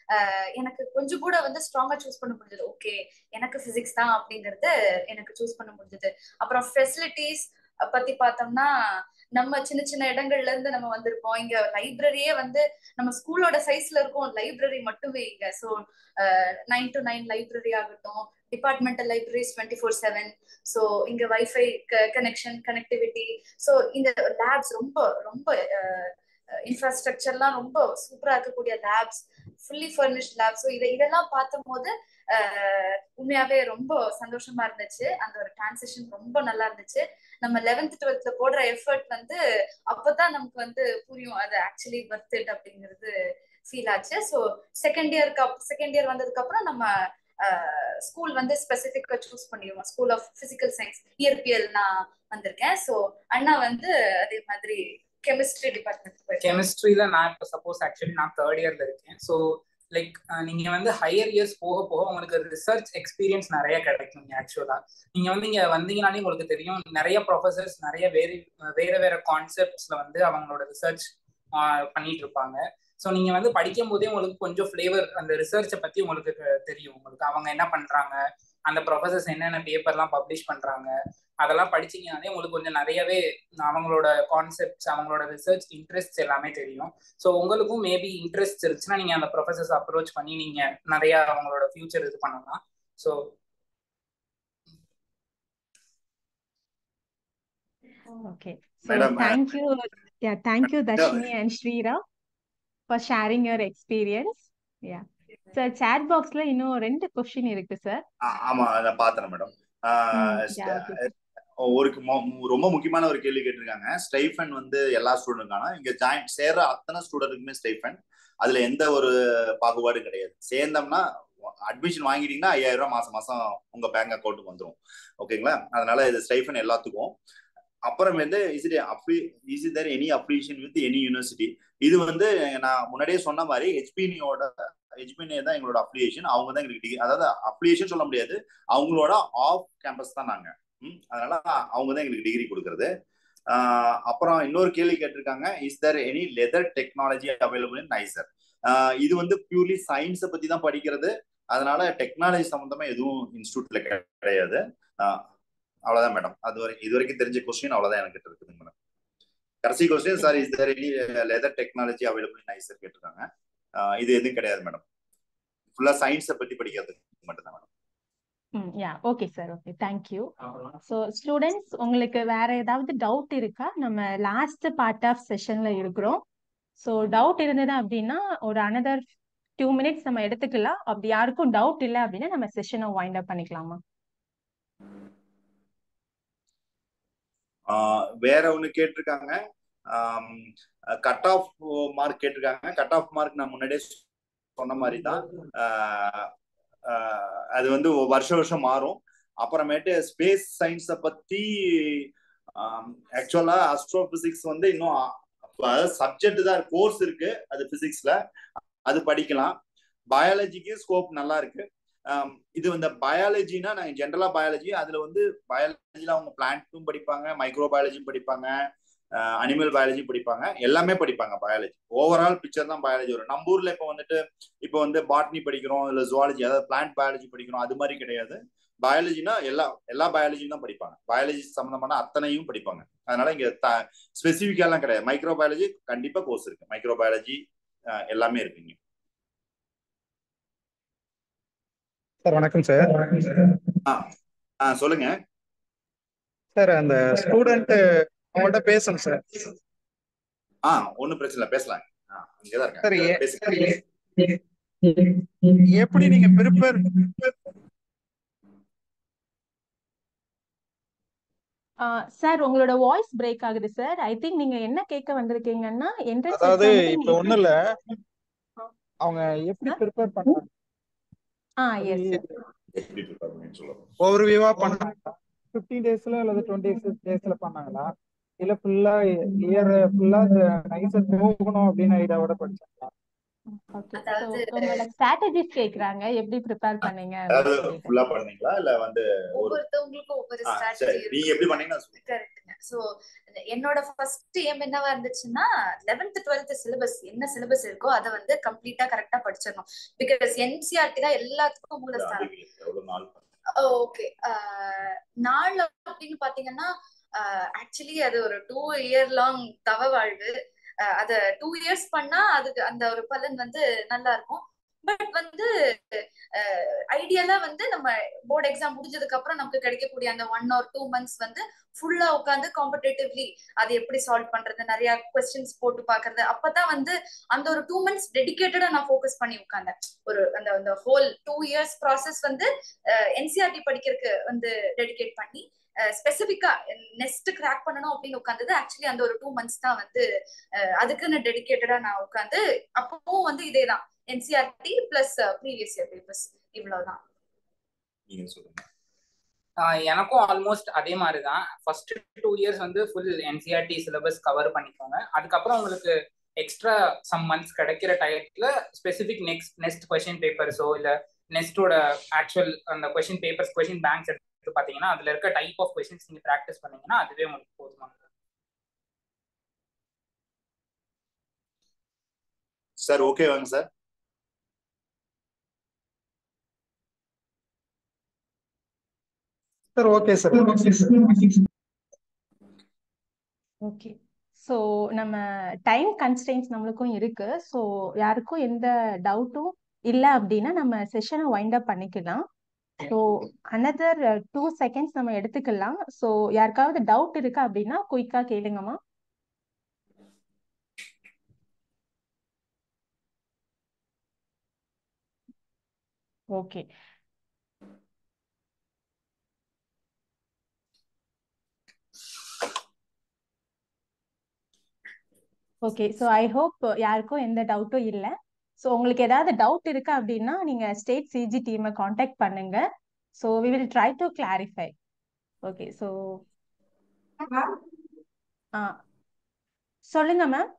எனக்கு கொஞ்சம் கூட வந்து ஸ்ட்ராங்கா சூஸ் பண்ண முடிஞ்சது ஓகே எனக்கு பிசிக்ஸ் தான் அப்படிங்கறது எனக்கு சூஸ் பண்ண முடிஞ்சது அப்புறம் ஃபெசிலிட்டிஸ் பத்தி பார்த்தோம்னா நம்ம சின்ன சின்ன இடங்கள்ல இருந்து நம்ம வந்திருப்போம் இங்க லைப்ரரியே வந்து நம்ம ஸ்கூலோட சைஸ்ல இருக்கும் லைப்ரரி மட்டுமே இங்க so nine to nine library ஆகட்டும் departmental libraries twenty four seven so இங்க வைஃபை கனெக்ஷன் கனெக்டிவிட்டி ஸோ இந்த லேப்ஸ் ரொம்ப ரொம்ப இன்ஃப்ராஸ்ட்ரக்சர்லாம் ரொம்ப சூப்பரா இருக்கக்கூடிய labs fully furnished labs so இதை இதெல்லாம் பார்த்தும் போது உண்மையாவே ரொம்ப சந்தோஷமா இருந்துச்சு அந்த ஒரு டிரான்சிஷன் ரொம்ப நல்லா இருந்துச்சு நம்ம லெவன்த் டுவெல்த்ல போடுற எஃபர்ட் வந்து அப்பதான் நமக்கு வந்து புரியும் அது ஆக்சுவலி ஒர்த் இட் அப்படிங்கிறது ஃபீல் ஆச்சு ஸோ செகண்ட் இயருக்கு செகண்ட் இயர் வந்ததுக்கு அப்புறம் நம்ம ஸ்கூல் வந்து ஸ்பெசிஃபிக்கா சூஸ் பண்ணிடுவோம் ஸ்கூல் ஆஃப் பிசிக்கல் சயின்ஸ் இயற்பியல் நான் வந்திருக்கேன் ஸோ அண்ணா வந்து அதே மாதிரி கெமிஸ்ட்ரி டிபார்ட்மெண்ட் கெமிஸ்ட்ரியில நான் இப்போ சப்போஸ் ஆக்சுவலி நான் தேர்ட் இயர்ல இருக்கேன் ஸோ லைக் நீங்க வந்து ஹையர் இயர்ஸ் போக போக உங்களுக்கு ரிசர்ச் எக்ஸ்பீரியன்ஸ் நிறைய கிடைக்கும் ஆக்சுவலா நீங்க வந்து இங்க வந்தீங்கனாலே உங்களுக்கு தெரியும் நிறைய ப்ரொஃபசர்ஸ் நிறைய வேறு வேற வேற கான்செப்ட்ஸ்ல வந்து அவங்களோட ரிசர்ச் பண்ணிட்டு இருப்பாங்க ஸோ நீங்க வந்து படிக்கும் போதே உங்களுக்கு கொஞ்சம் ஃபிளேவர் அந்த ரிசர்ச்சை பத்தி உங்களுக்கு தெரியும் உங்களுக்கு அவங்க என்ன பண்றாங்க அந்த ப்ரொஃபசர்ஸ் என்னென்ன பேப்பர்லாம் பப்ளிஷ் பண்றாங்க அதெல்லாம் படிச்சீங்கனாலே உங்களுக்கு கொஞ்சம் நிறையவே அவங்களோட கான்செப்ட்ஸ் அவங்களோட ரிசர்ச் இன்ட்ரெஸ்ட் எல்லாமே தெரியும் ஸோ உங்களுக்கும் மேபி இன்ட்ரெஸ்ட் இருந்துச்சுன்னா நீங்க அந்த ப்ரொஃபசர்ஸ் அப்ரோச் பண்ணி நீங்க நிறைய அவங்களோட ஃபியூச்சர் இது பண்ணலாம் so Okay. So Madam, uh, thank you. Yeah, thank you, Dashini and Shreera, for sharing your experience. Yeah. So chat boxல இன்னும் ரெண்டு கொஸ்டின் இருக்கு சார் ஆமா அதை பார்த்தேன் மேடம் ஒரு ரொம்ப முக்கியமான ஒரு கேள்வி கேட்டிருக்காங்க ஸ்டைஃபன் வந்து எல்லா ஸ்டூடெண்ட்கான இங்க ஜாயின் சேர்ற அத்தனை ஸ்டூடெண்ட்டுக்குமே ஸ்டைஃபன் அதுல எந்த ஒரு பாகுபாடும் கிடையாது சேர்ந்தோம்னா அட்மிஷன் வாங்கிட்டீங்கன்னா ஐயாயிரம் ரூபாய் மாசம் மாசம் உங்க பேங்க் அக்கௌண்ட்டுக்கு வந்துடும் ஓகேங்களா அதனால இது ஸ்டைஃபன் எல்லாத்துக்கும் அப்புறம் வந்து is it apply is it there any application with any university இது வந்து நான் முன்னாடியே சொன்ன மாதிரி ஹெச்பினியோட ஹெச்பினி தான் எங்களோட அப்ளிகேஷன் அவங்க தான் எங்களுக்கு டிகிரி அதாவது அப்ளிகேஷன் சொல்ல முடியாது அவங்களோட ஆஃப் கேம்பஸ் தான் நாங்க அதனால அவங்க தான் எங்களுக்கு டிகிரி கொடுக்கறது அப்புறம் இன்னொரு கேள்வி கேட்டிருக்காங்க is there any leather technology available in NISER இது வந்து பியூர்லி சயின்ஸை பத்தி தான் படிக்கிறது அதனால டெக்னாலஜி சம்பந்தமா எதுவும் இன்ஸ்டியூட்ல கிடையாது அவ்வளவுதான் மேடம் அது வரை இது வரைக்கும் தெரிஞ்ச கொஸ்டின் அவ்வளவுதான் எனக்கு இருக்குதுங்க மேடம் கடைசி question sir is there any leather technology available in NISER கேட்டிருக்காங்க இது எதுவும் கிடையாது மேடம் ஃபுல்லா சயின்ஸை பத்தி படிக்கிறது மட்டும்தான் madam yeah okay sir okay thank you so students உங்களுக்கு வேற ஏதாவது டவுட் இருக்கா நம்ம லாஸ்ட் பார்ட் ஆஃப் செஷன்ல இருக்கிறோம் ஸோ டவுட் இருந்தது அப்படின்னா ஒரு அனதர் டூ மினிட்ஸ் நம்ம எடுத்துக்கலாம் அப்படி யாருக்கும் டவுட் இல்லை அப்படின்னா நம்ம செஷனை வைண்ட் அப் பண்ணிக்கலாமா வேற ஒண்ணு கேட்டிருக்காங்க கட் ஆஃப் மார்க் கேட்டிருக்காங்க கட் ஆஃப் மார்க் நான் முன்னாடியே சொன்ன மாதிரி தான் அது வந்து வருஷம் வருஷம் மாறும் அப்புறமேட்டு ஸ்பேஸ் சயின்ஸை பத்தி ஆக்சுவலா அஸ்ட்ரோ பிசிக்ஸ் வந்து இன்னும் சப்ஜெக்ட் தான் கோர்ஸ் இருக்கு அது பிசிக்ஸ்ல அது படிக்கலாம் பயாலஜிக்கு ஸ்கோப் நல்லா இருக்கு இது இந்த பயாலஜினா நாங்கள் ஜென்ரலா பயாலஜி அதுல வந்து பயாலஜில அவங்க பிளான்ட்டும் படிப்பாங்க மைக்ரோ பயாலஜியும் படிப்பாங்க அனிமல் பயாலஜி படிப்பாங்க எல்லாமே படிப்பாங்க பயாலஜி ஓவரால் பிக்சர் தான் பயாலஜி வரும் நம்ம ஊர்ல இப்போ வந்துட்டு இப்போ வந்து பாட்னி படிக்கிறோம் இல்ல ஜுவாலஜி அதாவது பிளான்ட் பயாலஜி படிக்கிறோம் அது மாதிரி கிடையாது பயாலஜினா எல்லா எல்லா பயாலஜியும் தான் படிப்பாங்க பயாலஜி சம்பந்தமான அத்தனையும் படிப்பாங்க அதனால இங்க ஸ்பெசிபிக்காலாம் கிடையாது மைக்ரோ பயாலஜி கண்டிப்பா கோர்ஸ் இருக்கு மைக்ரோ பயாலஜி எல்லாமே இருக்குங்க சார் வணக்கம் சார் ஆ சொல்லுங்க சார் அந்த ஸ்டூடெண்ட் அவங்கள்ட்ட பேசணும் சார் ஆ ஒன்றும் பிரச்சனை இல்லை பேசலாம் இங்கதான் சார் இருக்கேன் எப்படி நீங்க ப்ரிப்பேர் சார் உங்களோட வாய்ஸ் பிரேக் ஆகுது சார் ஐ திங்க் நீங்க என்ன கேட்க வந்திருக்கீங்கன்னா என்ட்ரன்ஸ் அதாவது இப்ப ஒண்ணும் இல்ல அவங்க எப்படி ப்ரிப்பேர் பண்ணாங்க ஆ எஸ் சார் எப்படி prepare பண்ணீங்கன்னு சொல்லுங்க ஓவர் வியூவா பண்ணாங்களா ஃபிஃப்டீன் டேஸ்ல அல்லது டுவெண்ட்டி டேஸ்ல பண்ணாங்களா இல்ல ஃபுல்லா இயர் ஃபுல்லா நைஸா போகணும் அப்படின்னு ஐடியாவோட படிச்சாங்களா ஓகே ஸோ அதாவது உங்களோட ஸ்ட்ராட்டஜிஸ் கேக்குறாங்க எப்படி ப்ரிப்பேர் பண்ணீங்க அதாவது அப்படின்னு சொல்லிட்டு ஃபுல்லா பண்ணீங்களா இல்ல வந்து ஒரு ஒவ்வொருத்தவங்களுக்கும் ஒவ்வொரு ஆ ஸ்ட்ராட்டஜி சரி நீங்க எப்படி இருக்கும் பண்ணீங்கன்னா சொல்லுங்க கரெக்ட்டுங்க ஸோ என்னோட ஃபர்ஸ்ட் எய்ம் என்னவா இருந்துச்சுன்னா லெவன்த் டுவெல்த் சிலபஸ் என்ன சிலபஸ் இருக்கோ அதை வந்து கம்ப்ளீட்டா கரெக்டா படிச்சிடணும் பிகாஸ் என்சிஆர்டி தான் எல்லாத்துக்கும் மூலஸ்தானம் அதுக்கு எவ்வளவு நாள் ஓகே நாள் அப்படின்னு பாத்தீங்கன்னா ஆக்சுவலி அது ஒரு டூ இயர் லாங் தவ வாழ்வு அஹ் அத டூ இயர்ஸ் பண்ணா அதுக்கு அந்த ஒரு பலன் வந்து நல்லா இருக்கும் பட் வந்து ஐடியலா வந்து நம்ம போர்டு எக்ஸாம் முடிஞ்சதுக்கு அப்புறம் நமக்கு கிடைக்கக்கூடிய அந்த ஒன் ஆர் டூ மந்த்ஸ் வந்து ஃபுல்லா உட்காந்து காம்படேட்டிவ்லி அது எப்படி சால்வ் பண்றது நிறைய கொஸ்டின்ஸ் போட்டு பாக்குறது அப்பதான் வந்து அந்த ஒரு டூ மந்த்ஸ் டெடிகேட்டடா நான் ஃபோக்கஸ் பண்ணி உட்காந்தேன் ஒரு அந்த அந்த ஹோல் டூ இயர்ஸ் ப்ராசஸ் வந்து என்சிஆர்டி படிக்கிறதுக்கு வந்து டெடிகேட் பண்ணி ஸ்பெசிஃபிக்கா நெக்ஸ்ட் கிராக் பண்ணணும் அப்படின்னு உட்காந்தது ஆக்சுவலி அந்த ஒரு டூ மந்த்ஸ் தான் வந்து அஹ், அதுக்குன்னு டெடிகேட்டடா நான் உட்காந்து அப்பவும் வந்து இதேதான் NCERT plus previous year papers இவ்வளவுதான் நீங்க சொல்லுங்க ஆஹ் எனக்கும் ஆல்மோஸ்ட் அதே மாதிரி தான் ஃபர்ஸ்ட் டூ இயர்ஸ் வந்து ஃபுல் என்சிஆர்டி சிலபஸ் கவர் பண்ணிக்கோங்க அதுக்கப்புறம் உங்களுக்கு எக்ஸ்ட்ரா சம் மந்த்ஸ் கிடைக்கிற டயத்துல ஸ்பெசிஃபிக் நெக்ஸ்ட் நெக்ஸ்ட் கொஷின் பேப்பர்ஸோ இல்ல நெக்ஸ்டோட ஆக்சுவல் அந்த கொஷின் பேப்பர்ஸ் கொஷின் பேங்க்ஸ் எடுத்து பார்த்தீங்கன்னா அதுல இருக்க டைப் ஆஃப் கொஷின்ஸ் நீங்க ப்ராக்டிஸ் பண்ணீங்கன்னா அதுவே உங்களுக்கு போதுமானது சார் ஓகேவாங்க sir sir okay sir okay so நம்ம டைம் கன்ஸ்டன்ஸ் நம்மளுக்கும் இருக்கு ஸோ யாருக்கும் எந்த டவுட்டும் இல்லை அப்படின்னா நம்ம செஷனை வைண்ட் அப் பண்ணிக்கலாம் ஸோ அனதர் டூ செகண்ட்ஸ் நம்ம எடுத்துக்கலாம் ஸோ யாருக்காவது டவுட் இருக்கா அப்படின்னா குயிக்காக கேளுங்கம்மா okay okay so I hope யாருக்கும் எந்த டவுட்டும் இல்லை ஸோ உங்களுக்கு ஏதாவது டவுட் இருக்கு அப்படின்னா நீங்க ஸ்டேட் சிஜி டீமை காண்டாக்ட் பண்ணுங்க so we will try to clarify okay so ஆ சொல்லுங்க மேம்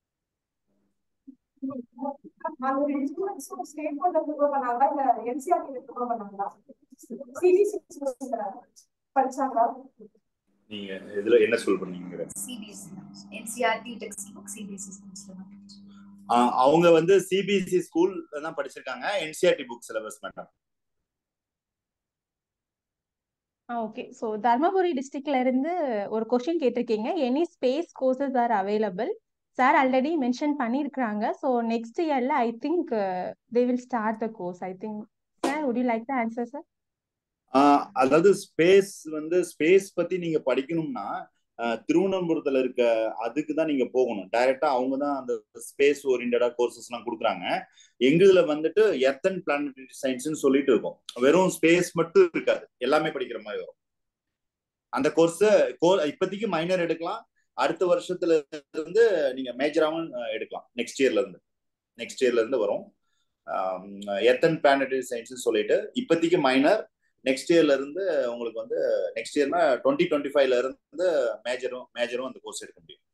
நீங்க இதுல என்ன சொல் பண்ணீங்க CBSE NCERT text book CBSE அவங்க வந்து சிபிஎஸ்சி ஸ்கூல் தான் படிச்சிருக்காங்க NCERT book syllabus madam okay so Dharmapuri டிஸ்ட்ரிக்ட்ல இருந்து ஒரு கொஸ்டின் கேட்டிருக்கீங்க any space courses are available sir already mention பண்ணியிருக்கிறாங்க ஸோ நெக்ஸ்ட் இயர்ல I think they will start the course I think sir would you like the answer sir அதாவது space வந்து space பத்தி நீங்க படிக்கணும்னா ஆஹ் திருவனந்தபுரத்துல இருக்க அதுக்கு தான் நீங்க போகணும் டைரக்டா அவங்க தான் அந்த ஸ்பேஸ் ஓரியன்டா கோர்சஸ் எல்லாம் கொடுக்குறாங்க எங்களுதுல வந்துட்டு எர்த் அண்ட் பிளானட்டரி சயின்ஸ்னு சொல்லிட்டு இருக்கோம் வெறும் ஸ்பேஸ் மட்டும் இருக்காது எல்லாமே படிக்கிற மாதிரி வரும் அந்த கோர்ஸ் இப்போதைக்கு மைனர் எடுக்கலாம் அடுத்த வருஷத்துல இருந்து நீங்க மேஜராவும் எடுக்கலாம் நெக்ஸ்ட் இயர்ல இருந்து நெக்ஸ்ட் இயர்ல இருந்து வரும் எர்த் அண்ட் பிளானட்டரி சயின்ஸ் சொல்லிட்டு இப்போதைக்கு மைனர் நெக்ஸ்ட் இயர்ல இருந்து உங்களுக்கு வந்து நெக்ஸ்ட் இயர்னா டுவெண்ட்டி டுவெண்ட்டி ஃபைவ்ல இருந்து மேஜரும் மேஜரும் அந்த கோர்ஸ் எடுக்க முடியும்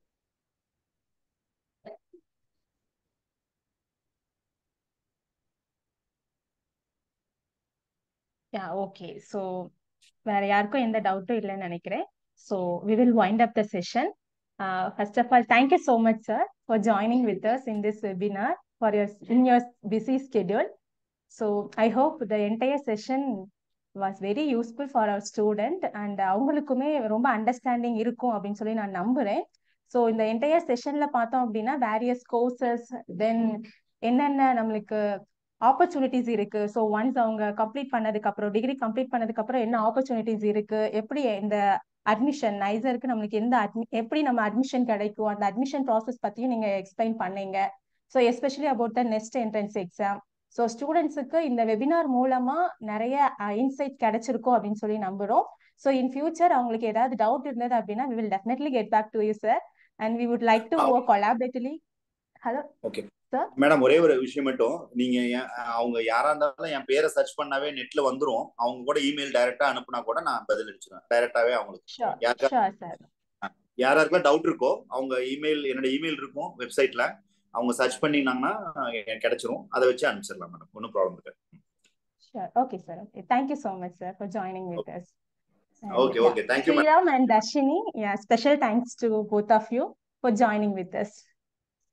யா ஓகே ஸோ வேற யாருக்கும் எந்த டவுட்டும் இல்லைன்னு நினைக்கிறேன் so we will wind up the session first of all thank you so much sir for joining with us in this webinar for your in your busy schedule so I hope the entire session was very useful for our student and அவங்களுக்குமே ரொம்ப understanding இருக்கும் அப்படின்னு சொல்லி நான் நம்புறேன் so இந்த entire செஷன்ல பார்த்தோம் அப்படின்னா வேரியஸ் கோர்சஸ் தென் என்னென்ன நம்மளுக்கு ஆப்பர்ச்சுனிட்டிஸ் இருக்கு ஸோ ஒன்ஸ் அவங்க கம்ப்ளீட் பண்ணதுக்கு அப்புறம் டிகிரி கம்ப்ளீட் பண்ணதுக்கு அப்புறம் என்ன ஆப்பர்ச்சுனிட்டிஸ் இருக்கு எப்படி இந்த அட்மிஷன் நைசருக்கு நம்மளுக்கு எந்த admi எப்படி நம்ம அட்மிஷன் கிடைக்கும் அந்த அட்மிஷன் ப்ராசஸ் பத்தியும் நீங்க எக்ஸ்பிளைன் பண்ணீங்க so especially about the next entrance exam so ஸ்டூடெண்ட்ஸுக்கு இந்த வெபினார் மூலமா நிறைய இன்சைட் கிடைச்சிருக்கும் அப்படின்னு சொல்லி நம்புறோம் ஸோ இன் ஃபியூச்சர் அவங்களுக்கு ஏதாவது டவுட் இருந்தது அப்படின்னா we will definitely get back to you sir and we would like to work collaboratively hello okay sir madam ஒரே ஒரு விஷயம் மட்டும் நீங்க என்- அவங்க யாரா இருந்தாலும் என் பேரை சர்ச் பண்ணாவே நெட்ல வந்துரும் அவங்க கூட இமெயில் டைரக்டா அனுப்புனா கூட நான் பதில் அடிச்சிருவேன் டைரக்டாவே அவங்களுக்கு ஷோர் யாருக்கா ஷோர் சார் யாராருக்கெல்லாம் டவுட் இருக்கோ அவங்க இமெயில் என்னோட இமெயில் இருக்கும் வெப்சைட்ல அவங்க சர்ச் பண்ணினாங்கன்னா எனக்கு கிடைச்சிரும் அதை வச்சு அனுப்பிச்சிடலாம் மேடம் ஒன்றும் ப்ராப்ளம் இருக்கு Sure. Okay, sir. Okay. Thank you so much, sir, for joining with us. And okay yeah, okay thank you madam Sriram and Dashini, yeah, special thanks to both of you for joining with us.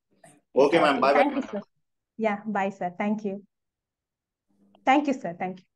Okay ma'am bye Thank you, sir. Yeah, bye, sir. Thank you. Thank you, sir. Thank you.